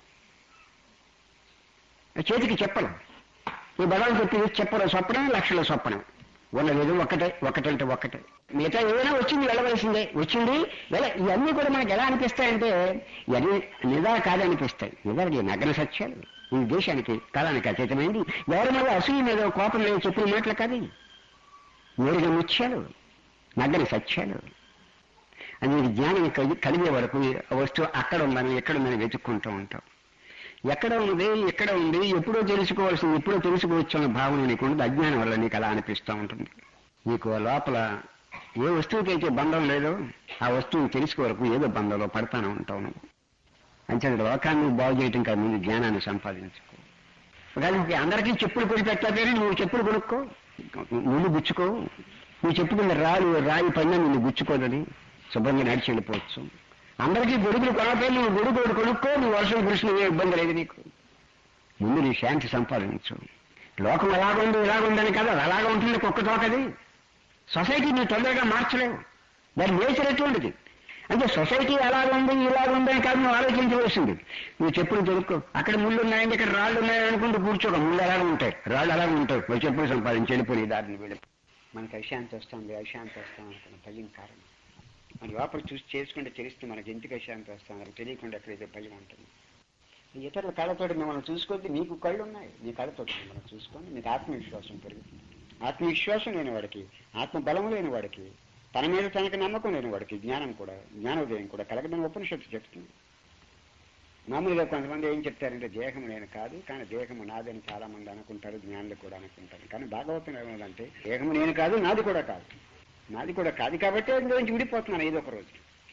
Speaker 2: చేతికి చెప్పలు ఈ భగవాన్ చెప్పింది చెప్పరు స్వప్నం లక్షల స్వప్నం ఉన్నది ఏదో ఒక్కటే ఒకటంటే ఒక్కటే మిగతా ఏదైనా వచ్చింది వెళ్ళవలసిందే వచ్చింది వెళ్ళ ఇవన్నీ కూడా మనకి ఎలా అనిపిస్తాయంటే ఇవన్నీ నిజా కాదనిపిస్తాయి నిజానికి నగ్న సత్యాలు ఈ దేశానికి కాలానికి అతీతమైంది ఎవరి మీద అసూయ మీద కోపం లేదు చెప్పిన మాటలు కాదు ఇవి. నేరుగా ముత్యాలు నగ్న సత్యాలు అది నీకు జ్ఞానం కలిగి- కలిగే వరకు ఆ వస్తువు అక్కడ ఉందని ఎక్కడ ఉందని వెతుక్కుంటూ ఉంటాం ఎక్కడ ఉంది ఎక్కడ ఉంది ఎప్పుడో తెలుసుకోవాల్సింది ఎప్పుడో తెలుసుకోవచ్చు అన్న భావన నీకు ఉండదు అజ్ఞానం వల్ల నీకు అలా అనిపిస్తూ ఉంటుంది నీకు ఆ లోపల ఏ వస్తువుకైతే బంధం లేదో ఆ వస్తువుని తెలుసుకో వరకు ఏదో బంధంలో పడతానే ఉంటావు నువ్వు అంచేది లోకాన్ని బాగు చేయటం కాదు ముందు జ్ఞానాన్ని సంపాదించుకో కానీ అందరికీ చెప్పులు కొని పెట్టాలి నువ్వు చెప్పులు కొనుక్కో నువ్వు గుచ్చుకో నువ్వు చెప్పుకున్న రాయి రాయి పైన నిన్ను గుచ్చుకోదని శుభ్రంగా నడిచి వెళ్ళిపోవచ్చు అందరికీ గొడుగులు కొనపై నువ్వు గొడుగు ఒకటి కొనుక్కో నువ్వు వర్షం కురిసిన ఏ ఇబ్బంది లేదు నీకు ముందు నీ శాంతి సంపాదించు లోకం ఎలాగుంది ఇలాగుందని కదా అది అలాగే ఉంటుంది కుక్క తోకది సొసైటీ నువ్వు తొందరగా మార్చలేవు దాని నేచర్ ఎటువంటిది అంటే సొసైటీ ఎలాగుంది ఇలాగుంది అని కాదు నువ్వు ఆలోచించవలసింది నువ్వు చెప్పులు దొరుకు అక్కడ ముళ్ళు ఉన్నాయంటే ఇక్కడ రాళ్ళు ఉన్నాయని అనుకుంటూ కూర్చోక ముళ్ళు అలాగే ఉంటాయి రాళ్ళు అలాగే ఉంటాయి నువ్వు చెప్పులు సంపాదించి వెళ్ళిపోయి ఈ దారిని వెళ్ళి మనకి అశాంతి వస్తుంది అశాంతి వస్తాం అనుకున్న భయం కారణం మన లోపల చూసి చేసుకుంటే తెలిస్తే మనకి ఎందుకు అశాంతి వస్తాం అది తెలియకుండా ఎక్కడైతే భయం ఉంటుంది ఇతరుల కళ్ళతోటి మిమ్మల్ని చూసుకుంటే మీకు కళ్ళు ఉన్నాయి మీ కళ్ళతోటి మిమ్మల్ని చూసుకొని మీకు ఆత్మవిశ్వాసం పెరుగుతుంది ఆత్మవిశ్వాసం లేని వాడికి ఆత్మబలం లేని వాడికి తన మీద తనకు నమ్మకం లేని వాడికి జ్ఞానం కూడా జ్ఞానోదయం కూడా కలగదని ఉపనిషత్తు చెప్తుంది మామూలుగా కొంతమంది ఏం చెప్తారంటే దేహం నేను కాదు కానీ దేహము నాదని చాలా మంది అనుకుంటారు జ్ఞానులు కూడా అనుకుంటారు కానీ భాగవతం ఏమన్నదంటే దేహము నేను కాదు నాది కూడా కాదు నాది కూడా కాదు కాబట్టి అందులోంచి విడిపోతున్నాను ఏదో ఒక రోజు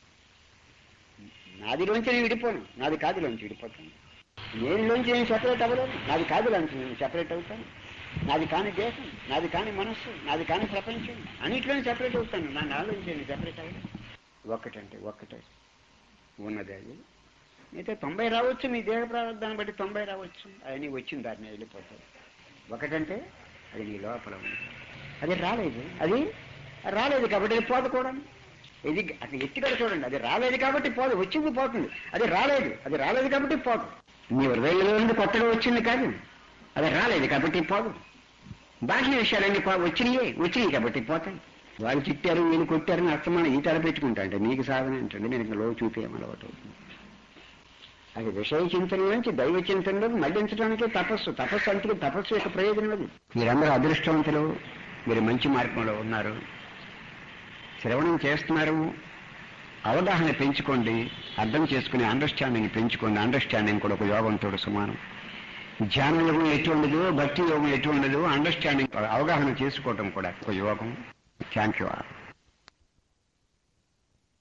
Speaker 2: నాదిలోంచి నేను విడిపోను నాది కాదులోంచి విడిపోతాను నేనులోంచి నేను సెపరేట్ అవ్వలేను నాది కాదులోంచి నేను సెపరేట్ అవుతాను నాది కాని దేశం నాది కాని మనస్సు నాది కాని ప్రపంచం అన్నిట్లోనే సెపరేట్ అవుతాను నా నాలోంచి నేను సెపరేట్ అవ్వలేను ఒక్కటంటే ఒక్కటే ఉన్నది అది అయితే తొంభై రావచ్చు మీ దేహ ప్రారంభాన్ని బట్టి తొంభై రావచ్చు అవన్నీ వచ్చిన దారిని వెళ్ళిపోతాయి ఒకటంటే అది నీ లోపల ఉంది అది రాలేదు అది రాలేదు కాబట్టి అది పోదు కూడా ఇది అక్కడ ఎత్తికడ చూడండి అది రాలేదు కాబట్టి పోదు వచ్చింది పోతుంది అది రాలేదు అది రాలేదు కాబట్టి పోదు నీ హృదయంలో నుండి కొత్తగా వచ్చింది కాదు అది రాలేదు కాబట్టి పోదు బాహ్య విషయాలన్నీ పో- వచ్చినాయే వచ్చినాయి కాబట్టి పోతాయి వాళ్ళు తిట్టారు వీళ్ళు కొట్టారని అర్థమైన ఈ తల పెట్టుకుంటా అంటే నీకు సాధన ఏంటంటే నేను ఇంకా లో చూపేయం అలవాటు అవుతుంది అది విషయ చింతన నుంచి దైవ చింతనలో మళ్లించడానికి తపస్సు తపస్సు అంటే తపస్సు యొక్క ప్రయోజనం అది మీరందరూ అదృష్టవంతులు మీరు మంచి మార్గంలో ఉన్నారు శ్రవణం చేస్తున్నారు అవగాహన పెంచుకోండి అర్థం చేసుకునే అండర్స్టాండింగ్ పెంచుకోండి అండర్స్టాండింగ్ కూడా ఒక యోగంతో సమానం ధ్యాన యోగం ఎటువంటిదో భక్తి యోగం ఎటువంటిదో అండర్స్టాండింగ్ అవగాహన చేసుకోవటం కూడా ఒక యోగం థ్యాంక్ యూ ఆల్